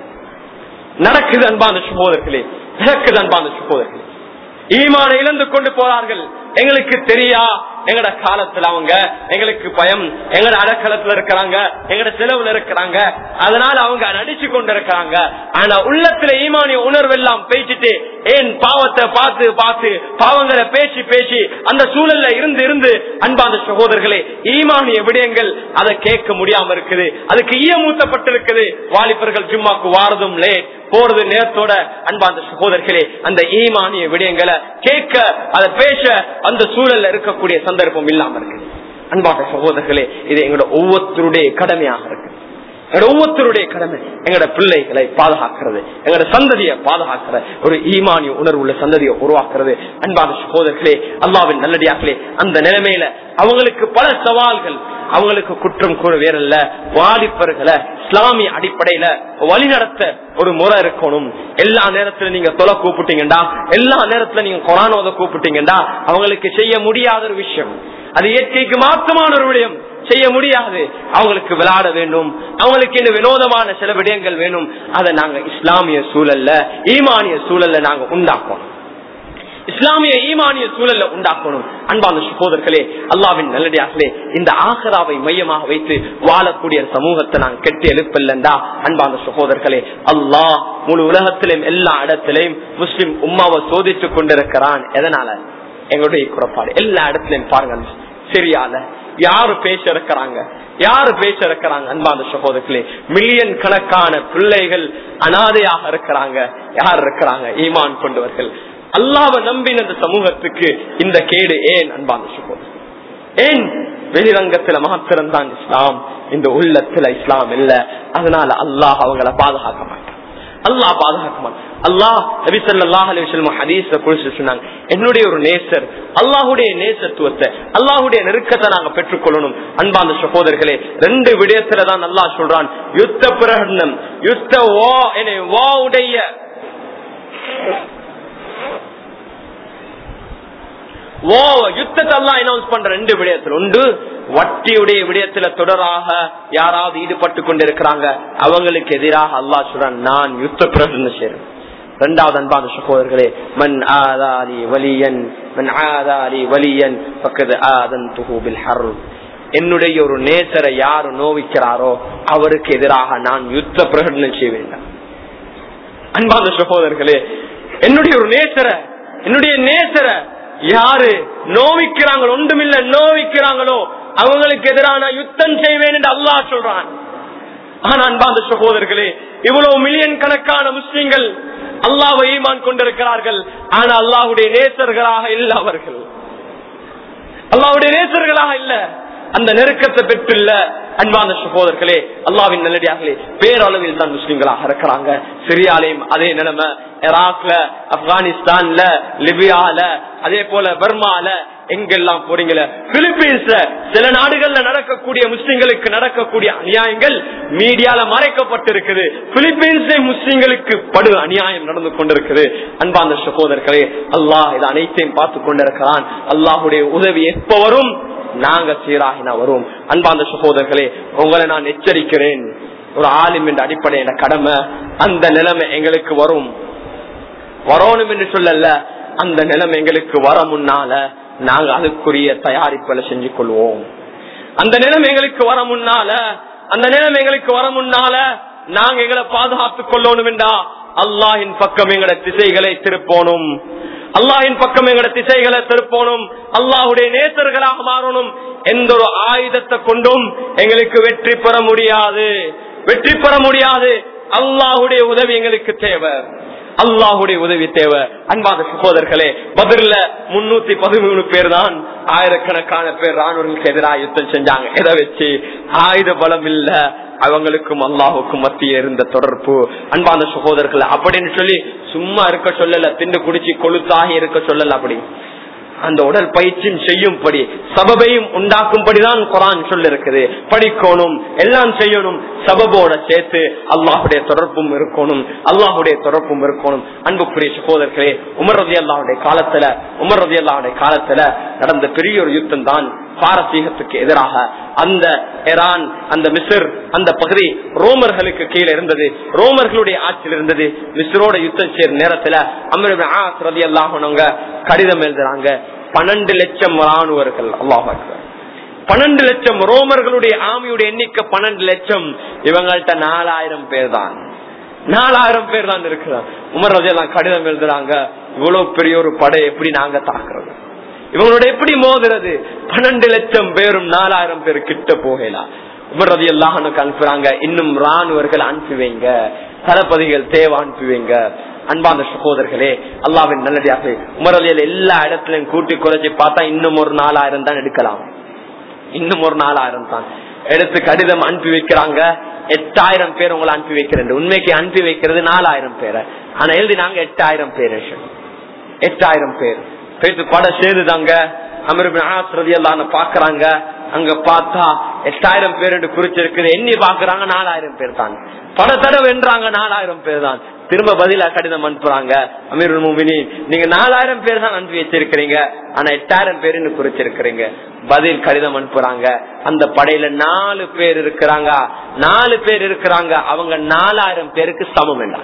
நடக்குது அன்பான சகோதரர்களே நடக்குது அன்பான சகோதரர்களே ஈமான இழந்து கொண்டு போறார்கள் எங்களுக்கு தெரியா எங்கட காலத்துல அவங்க எங்களுக்கு பயம் எங்கட அடக்கலத்துல இருக்கிறாங்க எங்கட செலவுல இருக்கிறாங்க அதனால அவங்க நடிச்சு கொண்டு இருக்கிறாங்க ஆனா உள்ளத்துல ஈமானிய உணர்வு எல்லாம் பேசிட்டு ஏன் பாவத்தை பார்த்து பார்த்து பாவங்களை பேசி பேசி அந்த சூழல்ல இருந்து இருந்து அன்பாந்த சகோதரர்களே ஈமானிய விடயங்கள் அதை கேட்க முடியாம இருக்குது அதுக்கு ஈயமூத்தப்பட்டிருக்குது வாலிபர்கள் ஜும்மாக்கு வாரதும் லேட் போறது நேரத்தோட அன்பாந்த சகோதரர்களே அந்த ஈமானிய விடயங்களை கேட்க அதை பேச அந்த சூழல்ல இருக்கக்கூடிய சந்தர்ப்பம் இல்லாம இருக்கு அன்பாட்ட சகோதரர்களே இது எங்களோட ஒவ்வொருத்தருடைய கடமையாக இருக்கு எங்களோட ஒவ்வொருத்தருடைய கடமை எங்களோட பிள்ளைகளை பாதுகாக்கிறது எங்களோட சந்ததியை பாதுகாக்கிற ஒரு ஈமானிய உணர்வு உள்ள சந்ததியை உருவாக்குறது அன்பான சகோதரர்களே அல்லாவின் நல்லடியாக்களே அந்த நிலைமையில அவங்களுக்கு பல சவால்கள் அவங்களுக்கு குற்றம் கூற வேறல்ல வாலிபர்களை இஸ்லாமிய அடிப்படையில வழிநடத்த ஒரு முறை இருக்கணும் எல்லா நேரத்துல நீங்க தொலை கூப்பிட்டீங்கடா எல்லா நேரத்துல நீங்க கொரோனாவை கூப்பிட்டீங்கடா அவங்களுக்கு செய்ய முடியாத ஒரு விஷயம் அது இயற்கைக்கு மாற்றமான ஒரு விடயம் செய்ய முடியாது அவங்களுக்கு விளையாட வேண்டும் அவங்களுக்கு இந்த வினோதமான சில விடயங்கள் வேணும் அதை நாங்க இஸ்லாமிய சூழல்ல ஈமானிய சூழல்ல நாங்க உண்டாக்கணும் இஸ்லாமிய ஈமானிய சூழல்ல உண்டாக்கணும் அன்பான சகோதரர்களே அல்லாவின் நல்லடியார்களே இந்த ஆகராவை மையமாக வைத்து வாழக்கூடிய சமூகத்தை நான் கெட்டு எழுப்பல்லண்டா அன்பான சகோதரர்களே அல்லாஹ் முழு உலகத்திலும் எல்லா இடத்திலையும் முஸ்லிம் உம்மாவை சோதித்துக் கொண்டிருக்கிறான் எதனால எங்களுடைய குறைபாடு எல்லா இடத்துலயும் பாருங்க சரியால யாரு பேச இருக்கிறாங்க யாரு பேச இருக்கிறாங்க அன்பான சகோதரர்களே மில்லியன் கணக்கான பிள்ளைகள் அனாதையாக இருக்கிறாங்க யார் இருக்கிறாங்க ஈமான் கொண்டவர்கள் அல்லாவை நம்பின இந்த சமூகத்துக்கு இந்த கேடு ஏன் அன்பான சுகம் ஏன் வெளிரங்கத்துல மாத்திரம் தான் இஸ்லாம் இந்த உள்ளத்துல இஸ்லாம் இல்ல அதனால அல்லாஹ் அவங்கள பாதுகாக்க மாட்டான் அல்லாஹ் பாதுகாக்க மாட்டான் அல்லாஹ் நபி ஸல்லல்லாஹு அலைஹி வஸல்லம் ஹதீஸ்ல குறிச்சு சொன்னாங்க என்னுடைய ஒரு நேசர் அல்லாஹ்வுடைய நேசத்துவத்தை அல்லாஹ்வுடைய நெருக்கத்தை நாங்க பெற்றுக்கொள்ளணும் அன்பான சகோதரர்களே ரெண்டு விடயத்துல தான் அல்லாஹ் சொல்றான் யுத்த பிரகடனம் யுத்த வா என வாவுடைய ஓ யுத்தத்தை எல்லாம் அனௌன்ஸ் பண்ற ரெண்டு விடயத்தில் உண்டு வட்டியுடைய விடயத்துல தொடராக யாராவது ஈடுபட்டு கொண்டிருக்கிறாங்க அவங்களுக்கு எதிராக அல்லாஹ் சொல்றான் நான் யுத்த பிரகடனம் செய்றேன் இரண்டாவது அன்பான சகோதரர்களே மன் ஆதாலி வலியன் மன் ஆதாலி வலியன் பக்கத்து ஆதன் துஹூபில் ஹர் என்னுடைய ஒரு நேசரை யாரு நோவிக்கிறாரோ அவருக்கு எதிராக நான் யுத்த பிரகடனம் செய்ய வேண்டாம் அன்பான சகோதரர்களே என்னுடைய ஒரு நேசரை என்னுடைய நேசரை யாரு நோவிக்கிறாங்களோ ஒன்றுமில்ல நோவிக்கிறாங்களோ அவங்களுக்கு எதிரான யுத்தம் செய்வேன் என்று அல்லாஹ் சொல்றான் ஆனா அன்பாந்த சகோதரர்களே இவ்வளவு மில்லியன் கணக்கான முஸ்லிம்கள் அல்லாவை ஈமான் கொண்டிருக்கிறார்கள் ஆனா அல்லாஹுடைய நேசர்களாக இல்ல அவர்கள் அல்லாஹுடைய நேசர்களாக இல்ல அந்த நெருக்கத்தை பெற்றுள்ள அன்பான சகோதரர்களே அல்லாவின் நல்லடியார்களே பேரளவில் தான் முஸ்லிம்களாக இருக்கிறாங்க சிரியாலையும் அதே நிலைமை ஈராக்ல ஆப்கானிஸ்தான்ல லிபியால அதே போல பர்மால எங்கெல்லாம் போறீங்கள பிலிப்பீன்ஸ்ல சில நாடுகள்ல நடக்கக்கூடிய முஸ்லிம்களுக்கு நடக்கக்கூடிய அநியாயங்கள் மீடியால மறைக்கப்பட்டிருக்குது பிலிப்பீன்ஸ்ல முஸ்லிம்களுக்கு படு அநியாயம் நடந்து கொண்டிருக்குது அன்பாந்த சகோதரர்களே அல்லாஹ் இது அனைத்தையும் பார்த்து கொண்டிருக்கிறான் அல்லாஹுடைய உதவி எப்ப வரும் நாங்க சீராகினா வரும் அன்பாந்த சகோதரர்களே உங்களை நான் எச்சரிக்கிறேன் ஒரு ஆலிம் என்ற அடிப்படையில கடமை அந்த நிலைமை எங்களுக்கு வரும் வரணும் என்று சொல்லல அந்த நிலைமை எங்களுக்கு வர முன்னால நாங்க அதுக்குரிய தயாரிப்புகளை செஞ்சு கொள்வோம் அந்த நிலைமை எங்களுக்கு வர முன்னால அந்த நிலைமை எங்களுக்கு வர முன்னால நாங்க எங்களை பாதுகாத்துக் கொள்ளணும் என்றா அல்லாஹின் பக்கம் எங்கட திசைகளை திருப்போனும் அல்லாஹின் பக்கம் எங்கட திசைகளை திருப்போனும் அல்லாஹுடைய நேசர்களாக மாறணும் எந்த ஒரு ஆயுதத்தை கொண்டும் எங்களுக்கு வெற்றி பெற முடியாது வெற்றி பெற முடியாது அல்லாஹுடைய உதவி எங்களுக்கு தேவை அல்லாஹுடைய உதவி தேவை அன்பாத சகோதரர்களே பதில முன்னூத்தி பதிமூணு பேர் தான் ஆயிரக்கணக்கான பேர் ராணுவர்களுக்கு எதிராக யுத்தம் செஞ்சாங்க எதை வச்சு ஆயுத பலம் இல்ல அவங்களுக்கும் அல்லாஹுக்கும் மத்திய இருந்த தொடர்பு அன்பான சகோதரர்கள் அப்படின்னு சொல்லி சும்மா இருக்க சொல்லல திண்டு குடிச்சு கொளுத்தாகி இருக்க சொல்லல அப்படி அந்த உடல் பயிற்சியும் செய்யும்படி சபபையும் உண்டாக்கும்படிதான் குரான் சொல்ல இருக்குது படிக்கணும் எல்லாம் செய்யணும் சபபோட சேர்த்து அல்லாஹுடைய தொடர்பும் இருக்கணும் அல்லாஹுடைய தொடர்பும் இருக்கணும் அன்புக்குரிய சகோதரர்களே உமர் ரதி அல்லாவுடைய காலத்துல உமர் ரதி அல்லாவுடைய காலத்துல நடந்த பெரிய ஒரு யுத்தம் தான் பாரசீகத்துக்கு எதிராக அந்த ஈரான் அந்த மிஸ்ர் அந்த பகுதி ரோமர்களுக்கு கீழே இருந்தது ரோமர்களுடைய ஆட்சியில் இருந்தது மிஸ்ரோட யுத்தம் செய்யற நேரத்துல அமர் ரதி அல்லாஹனவங்க கடிதம் எழுதுறாங்க பன்னெண்டு லட்சம் ராணுவர்கள் அல்லாஹ் பன்னெண்டு லட்சம் ரோமர்களுடைய ஆமியுடைய எண்ணிக்கை பன்னெண்டு லட்சம் இவங்கள்ட்ட நாலாயிரம் பேர் தான் நாலாயிரம் பேர் தான் இருக்கிறார் உமர் ரஜெல்லாம் கடிதம் எழுதுறாங்க இவ்வளவு பெரிய ஒரு படை எப்படி நாங்க தாக்குறது இவங்களோட எப்படி மோதுறது பன்னெண்டு லட்சம் பேரும் நாலாயிரம் பேர் கிட்ட போகலாம் உமர் ரதி அல்லாஹனுக்கு அனுப்புறாங்க இன்னும் ராணுவர்கள் அனுப்பி வைங்க தளபதிகள் தேவை அனுப்பி வைங்க அன்பாந்த சகோதரர்களே அல்லாவின் நல்லடியாக உமர் அலியல் எல்லா இடத்துலயும் கூட்டி குறைச்சி பார்த்தா இன்னும் ஒரு நாலாயிரம் தான் எடுக்கலாம் இன்னும் ஒரு நாலாயிரம் தான் எடுத்து கடிதம் அனுப்பி வைக்கிறாங்க எட்டாயிரம் பேர் உங்களை அனுப்பி வைக்கிறேன் உண்மைக்கு அனுப்பி வைக்கிறது நாலாயிரம் பேரை ஆனா எழுதினாங்க எட்டாயிரம் பேர் எட்டாயிரம் பேர் பேத்து பட சேருதாங்க அமிர்பின் பாக்குறாங்க அங்க பார்த்தா எட்டாயிரம் பேர் என்று குறிச்சிருக்குது எண்ணி பாக்குறாங்க நாலாயிரம் பேர் தான் பல தடவை வென்றாங்க நாலாயிரம் பேர் தான் திரும்ப பதிலா கடிதம் அனுப்புறாங்க அமீர் மூமினி நீங்க நாலாயிரம் பேர் தான் அனுப்பி வச்சிருக்கிறீங்க ஆனா எட்டாயிரம் பேர் குறிச்சிருக்கிறீங்க பதில் கடிதம் அனுப்புறாங்க அந்த படையில நாலு பேர் இருக்கிறாங்க நாலு பேர் இருக்கிறாங்க அவங்க நாலாயிரம் பேருக்கு சமம் வேண்டாம்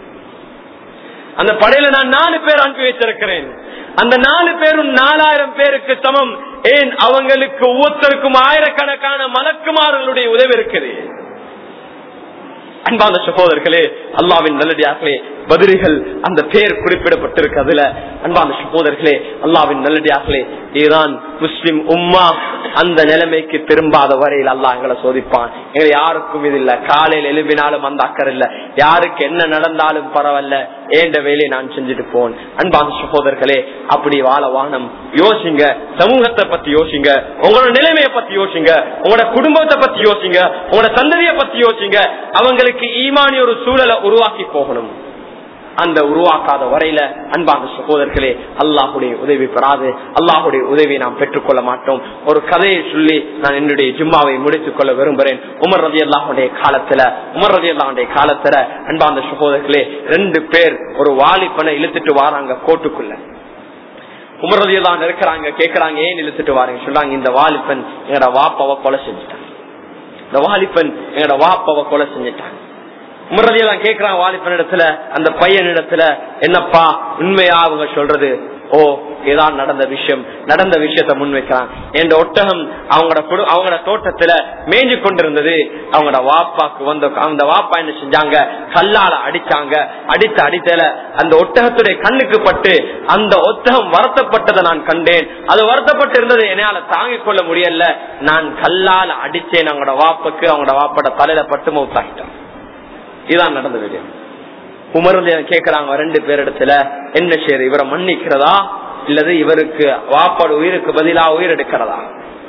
அந்த படையில நான் நாலு பேர் அனுப்பி வச்சிருக்கிறேன் அந்த நாலு பேரும் நாலாயிரம் பேருக்கு சமம் ஏன் அவங்களுக்கு ஒவ்வொருத்தருக்கும் ஆயிரக்கணக்கான மலக்குமார்களுடைய உதவி இருக்குது அன்பான சகோதரர்களே அல்லாவின் நல்லடியார்களே பதிரிகள் அந்த பேர் குறிப்பிடப்பட்டிருக்கு அதுல அன்பான சகோதரர்களே அல்லாவின் நல்லடியார்களே ஈரான் முஸ்லிம் உம்மா அந்த நிலைமைக்கு திரும்பாத வரையில் அல்லாஹ் எங்களை சோதிப்பான் எங்களை யாருக்கும் இது இல்ல காலையில் எழுப்பினாலும் அந்த அக்கறை இல்ல யாருக்கு என்ன நடந்தாலும் பரவாயில்ல ஏண்ட வேலையை நான் செஞ்சுட்டு போன் அன்பான சகோதரர்களே அப்படி வாழ வானம் யோசிங்க சமூகத்தை பத்தி யோசிங்க உங்களோட நிலைமையை பத்தி யோசிங்க உங்களோட குடும்பத்தை பத்தி யோசிங்க உங்களோட சந்ததியை பத்தி யோசிங்க அவங்களுக்கு ஈமானி ஒரு சூழலை உருவாக்கி போகணும் அந்த உருவாக்காத வரையில அன்பான சகோதரர்களே அல்லாஹுடைய உதவி பெறாது அல்லாஹுடைய உதவியை நாம் பெற்றுக்கொள்ள மாட்டோம் ஒரு கதையை சொல்லி நான் என்னுடைய ஜும்மாவை முடித்துக் கொள்ள விரும்புகிறேன் உமர் ரதி அல்லாஹுடைய காலத்துல உமர் ரதி அல்லாஹுடைய காலத்துல அன்பான சகோதரர்களே ரெண்டு பேர் ஒரு வாலிப்பனை இழுத்துட்டு வாராங்க கோட்டுக்குள்ள உமரதியெல்லாம் இருக்கிறாங்க கேக்குறாங்க ஏன் இழுத்துட்டு வாரீங்க சொல்றாங்க இந்த வாலிப்பன் எங்கட வாப்பாவை கொலை செஞ்சுட்டான் இந்த வாலிப்பன் எங்கட வாப்பாவை கொலை செஞ்சுட்டான் உமரதியெல்லாம் கேக்குறாங்க வாலிப்பன் இடத்துல அந்த பையன் இடத்துல என்னப்பா உண்மையா அவங்க சொல்றது ஓ ஏதான் நடந்த விஷயம் நடந்த விஷயத்த முன்வைக்கிறான் என் ஒட்டகம் அவங்களோட குடு- அவங்களோட தோட்டத்துல மேய்ஞ்சு கொண்டிருந்தது அவங்களோட வாப்பாக்கு வந்த அந்த வாப்பா என்ன செஞ்சாங்க கல்லால அடிச்சாங்க அடித்த அடித்தல அந்த ஒட்டகத்துடைய கண்ணுக்கு பட்டு அந்த ஒட்டகம் வருத்தப்பட்டதை நான் கண்டேன் அது வருத்தப்பட்டு இருந்தது என்னால தாங்கிக் கொள்ள முடியல நான் கல்லால அடிச்சேன் அவங்களோட வாப்புக்கு அவங்களோட வாப்போட தலையில பட்டு மௌத்தாகிட்டான் இதான் நடந்த விஷயம் உமர்ந்து கேக்குறாங்க ரெண்டு பேர் இடத்துல என்ன செய்யுது இவரை மன்னிக்கிறதா இல்லது இவருக்கு வாப்பாடு உயிருக்கு பதிலா உயிர் எடுக்கிறதா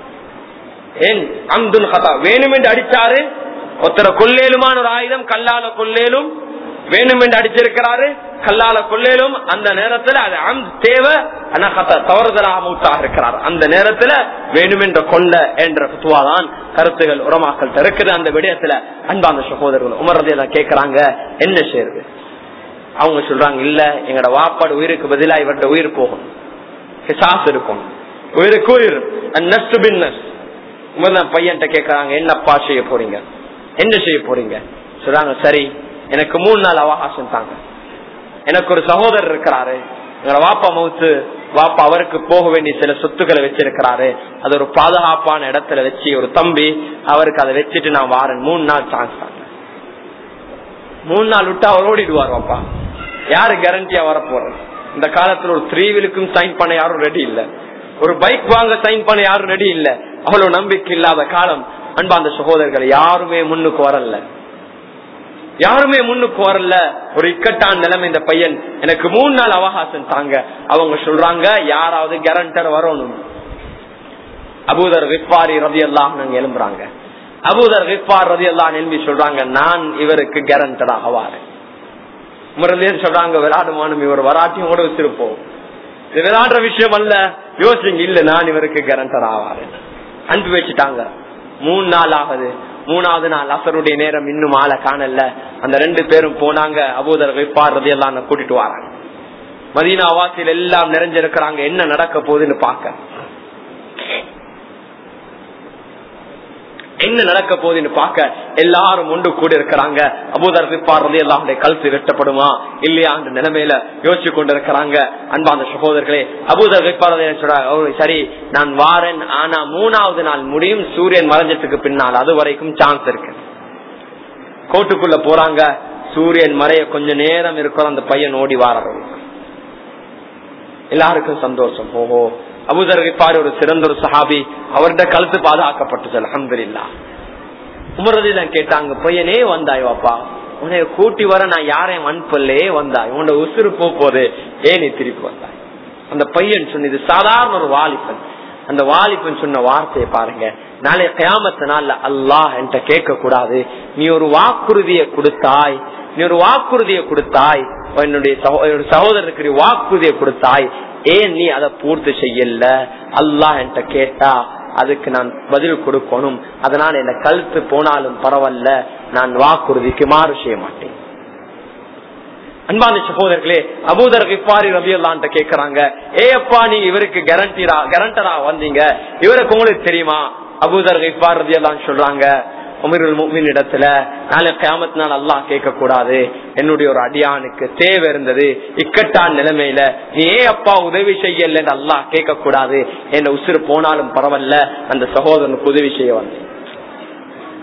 ஏன் அம்துல் கதா வேணுமென்று அடிச்சாரு ஒருத்தர கொல்லேலுமான ஒரு ஆயுதம் கல்லால கொல்லேலும் வேணுமென்று அடிச்சிருக்கிறாரு கல்லால கொல்லேலும் அந்த நேரத்துல அது அம் தேவை ஆனா கத்த தவறுதலாக மூத்தாக இருக்கிறார் அந்த நேரத்துல வேணுமென்ற கொண்ட என்ற புத்துவாதான் கருத்துகள் உரமாக்கல் இருக்குது அந்த விடயத்துல அன்பாந்த சகோதரர்கள் உமரதையெல்லாம் கேட்கறாங்க என்ன செய்யுது அவங்க சொல்றாங்க இல்ல எங்கட வாப்பாடு உயிருக்கு பதிலா இவர்கிட்ட உயிர் போகும் கிசாஸ் இருக்கும் உயிருக்கு உயிர் நெஸ்ட் பின்னஸ் பையன்கிட்ட கேக்குறாங்க என்னப்பா செய்ய போறீங்க என்ன செய்ய போறீங்க சொல்றாங்க சரி எனக்கு மூணு நாள் அவகாசம் தாங்க எனக்கு ஒரு சகோதரர் இருக்கிறாரு எங்களோட வாப்பா மவுத்து வாப்பா அவருக்கு போக வேண்டிய சில சொத்துக்களை வச்சிருக்கிறாரு அது ஒரு பாதுகாப்பான இடத்துல வச்சு ஒரு தம்பி அவருக்கு அதை வச்சுட்டு நான் வாரேன் மூணு நாள் சான்ஸ் தாங்க மூணு நாள் விட்டு அவர் ஓடிடுவார் வாப்பா யாரு கேரண்டியா வர போறது இந்த காலத்துல ஒரு த்ரீ வீலுக்கும் சைன் பண்ண யாரும் ரெடி இல்ல ஒரு பைக் வாங்க சைன் பண்ண யாரும் ரெடி இல்ல அவ்வளவு நம்பிக்கை இல்லாத காலம் அன்பாந்த சகோதரர்கள் யாருமே முன்னுக்கு வரல யாருமே முன்னுக்கு வரல ஒரு இக்கட்டான நிலைமை இந்த பையன் எனக்கு மூணு நாள் அவகாசம் தாங்க அவங்க சொல்றாங்க யாராவது கேரண்டர் வரணும் அபூதர் விப்பாரி ரவி எல்லாம் நாங்க எழும்புறாங்க அபூதர் விப்பார் ரவி எல்லாம் எழும்பி சொல்றாங்க நான் இவருக்கு கேரண்டராக வாரேன் முரளியர் சொல்றாங்க விளையாடுமானும் இவர் வராட்டியும் ஓட வச்சிருப்போம் இது விளையாடுற விஷயம் அல்ல யோசிங்க இல்ல நான் இவருக்கு கேரண்டர் ஆவாரேன் அனுப்பி வச்சுட்டாங்க மூணு நாள் ஆகுது மூணாவது நாள் அசருடைய நேரம் இன்னும் ஆளை காணல அந்த ரெண்டு பேரும் போனாங்க அபூதர் வைப்பாடுறது எல்லாம் கூட்டிட்டு வராங்க மதீனா வாசியில் எல்லாம் நிறைஞ்சிருக்கிறாங்க என்ன நடக்க போகுதுன்னு பாக்க என்ன நடக்க போகுதுன்னு பார்க்க எல்லாரும் ஒன்று கூட இருக்கிறாங்க அபூதர் விப்பாடுறது எல்லாருடைய கழுத்து வெட்டப்படுமா இல்லையா அந்த நிலைமையில யோசிச்சு கொண்டு இருக்கிறாங்க அன்பாந்த சகோதரர்களே அபூதர் விப்பாடுறது சொல்றாங்க சரி நான் வாரேன் ஆனா மூணாவது நாள் முடியும் சூரியன் மறைஞ்சதுக்கு பின்னால் அது வரைக்கும் சான்ஸ் இருக்கு கோட்டுக்குள்ள போறாங்க சூரியன் மறைய கொஞ்ச நேரம் இருக்கிற அந்த பையன் ஓடி வாரவர் எல்லாருக்கும் சந்தோஷம் ஓஹோ அபுதர் பாரு ஒரு சிறந்த ஒரு சஹாபி அவர்கிட்ட கழுத்து பாதுகாக்கப்பட்டுச்சு அலமதுல்லா உமரதில கேட்டாங்க பையனே வந்தாய் வாப்பா உன்னை கூட்டி வர நான் யாரையும் அனுப்பலே வந்தாய் உன்னோட உசுறு போது ஏன் நீ திருப்பி வந்தாய் அந்த பையன் சொன்னது சாதாரண ஒரு வாலிபன் அந்த வாலிபன் சொன்ன வார்த்தையை பாருங்க நாளைய கயாமத்த நாள்ல அல்லாஹ் என்கிட்ட கேட்க கூடாது நீ ஒரு வாக்குறுதியை கொடுத்தாய் நீ ஒரு வாக்குறுதியை கொடுத்தாய் என்னுடைய சகோதரருக்கு வாக்குறுதியை கொடுத்தாய் ஏன் நீ அதை பூர்த்தி செய்யல அல்லாஹ் என்கிட்ட கேட்டா அதுக்கு நான் பதில் கொடுக்கணும் அதனால என்ன கழுத்து போனாலும் பரவாயில்ல நான் வாக்குறுதிக்கு மாறு செய்ய மாட்டேன் அன்பான சகோதரர்களே அபூதர் விப்பாரி ரவி அல்லான்ட்ட கேக்குறாங்க ஏ அப்பா நீ இவருக்கு கேரண்டிரா கேரண்டரா வந்தீங்க இவருக்கு உங்களுக்கு தெரியுமா அபூதர் விப்பார் ரவி அல்லான்னு சொல்றாங்க உமருல் முக்மின் இடத்துல நாளை கிராமத்து நாள் அல்லாஹ் கேட்க கூடாது என்னுடைய ஒரு அடியானுக்கு தேவை இருந்தது இக்கட்டான் நிலைமையில நீ ஏன் அப்பா உதவி செய்யல அல்லாஹ் கேட்க கூடாது என்ன உசுறு போனாலும் பரவாயில்ல அந்த சகோதரனுக்கு உதவி செய்ய வந்தேன்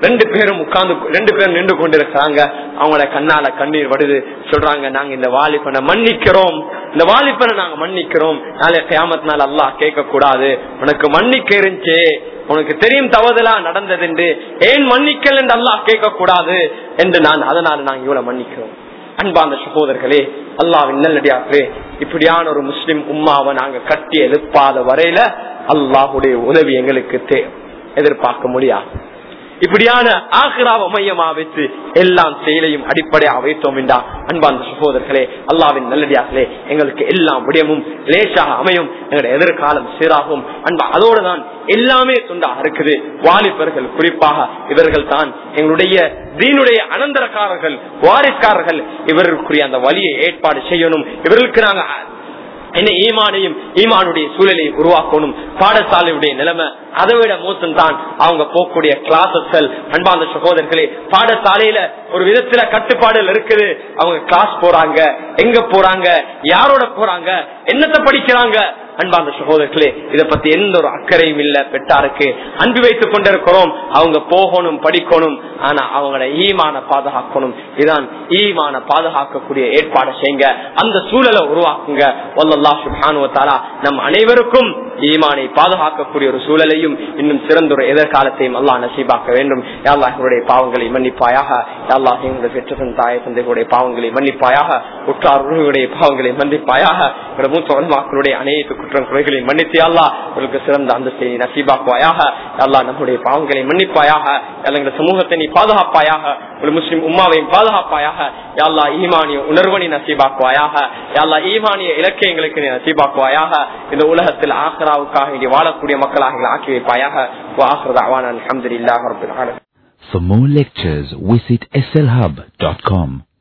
ரெண்டு பேரும் உட்கார்ந்து ரெண்டு பேரும் நின்று கொண்டிருக்கிறாங்க அவங்களோட கண்ணால கண்ணீர் வருது சொல்றாங்க நாங்க இந்த வாலிபனை மன்னிக்கிறோம் இந்த வாலிபனை நாங்க மன்னிக்கிறோம் நாளை கியாமத்தினால அல்லாஹ் கேட்க கூடாது உனக்கு மன்னிக்க இருந்துச்சு உனக்கு தெரியும் தவறுதலா நடந்தது என்று ஏன் மன்னிக்கல் என்று அல்லாஹ் கேட்க கூடாது என்று நான் அதனால நாங்க இவ்வளவு மன்னிக்கிறோம் அன்பாந்த சகோதரர்களே அல்லாவின் நல்லடியார்களே இப்படியான ஒரு முஸ்லிம் உம்மாவை நாங்க கட்டி எழுப்பாத வரையில அல்லாஹுடைய உதவி எங்களுக்கு தே- எதிர்பார்க்க முடியாது இப்படியான ஆஹிராவை மையமா வைத்து எல்லாம் செயலையும் அடிப்படையாக வைத்தோம் என்றா அன்பார்ந்த சகோதரர்களே அல்லாவின் நல்லடியார்களே எங்களுக்கு எல்லாம் விடயமும் லேசாக அமையும் எங்களுடைய எதிர்காலம் சீராகும் அன்பா அதோடு தான் எல்லாமே துண்டாக இருக்குது வாலிபர்கள் குறிப்பாக இவர்கள் தான் எங்களுடைய தீனுடைய அனந்தரக்காரர்கள் வாரிஸ்காரர்கள் இவர்களுக்குரிய அந்த வழியை ஏற்பாடு செய்யணும் இவர்களுக்கு நாங்க என்ன ஈமானையும் ஈமானுடைய சூழலையும் உருவாக்கணும் பாடசாலையுடைய நிலைமை அதை விட மோசம் தான் அவங்க போகக்கூடிய கிளாஸஸ்கள் அன்பாந்த சகோதரர்களே பாடசாலையில ஒரு விதத்துல கட்டுப்பாடுகள் இருக்குது அவங்க கிளாஸ் போறாங்க எங்க போறாங்க யாரோட போறாங்க என்னத்தை படிக்கிறாங்க அன்பாந்த சகோதரர்களே இதை பத்தி எந்த ஒரு அக்கறையும் இல்ல பெற்றாருக்கு அன்பு வைத்துக் கொண்டிருக்கிறோம் அவங்க போகணும் படிக்கணும் ஆனா அவங்களோட ஈமான பாதுகாக்கணும் இதான் ஈமான பாதுகாக்கக்கூடிய ஏற்பாடு செய்யுங்க அந்த சூழலை உருவாக்குங்க வல்லல்லாஹு சுப்ஹானஹு வ தஆலா நம் அனைவருக்கும் ஈமானை பாதுகாக்கக்கூடிய ஒரு சூழலையும் இன்னும் சிறந்த ஒரு எதிர்காலத்தையும் அல்லாஹ் நசீபாக்க வேண்டும் யா அல்லாஹ் எங்களுடைய பாவங்களை மன்னிப்பாயாக யா அல்லாஹ் எங்களுடைய பெற்றதன் தாய தந்தைகளுடைய பாவங்களை மன்னிப்பாயாக உற்றார் உறவுடைய பாவங்களை மன்னிப்பாயாக எங்களுடைய மூத்த மக்களுடைய அனைத்து குற்றம் குறைகளை மன்னித்து யா அல்லாஹ் உங்களுக்கு சிறந்த அந்தஸ்தை நீ நசீபாக்குவாயாக யா அல்லாஹ் நம்முடைய பாவங்களை மன்னிப்பாயாக யா அல்லாஹ் எங்களுடைய சமூகத்தை நீ பாதுகாப்பாயாக ஒரு முஸ்லிம் உம்மாவையும் பாதுகாப்பாயாக யா அல்லாஹ் ஈமானிய உணர்வனை நசீபாக்குவாயாக யா அல்லாஹ் ஈமானிய இலக்கியங்களுக்கு நீ நசீபாக்குவாயாக இந்த உலகத்தில் ஆக்ராவுக்காக இங்கே வாழக்கூடிய மக்களாக எங்களை ஆக்கி வைப்பாயாக வாஹர் அவான் அலமதுல்லாஹ் ரபில் ஆலமீன் For more lectures, visit slhub.com.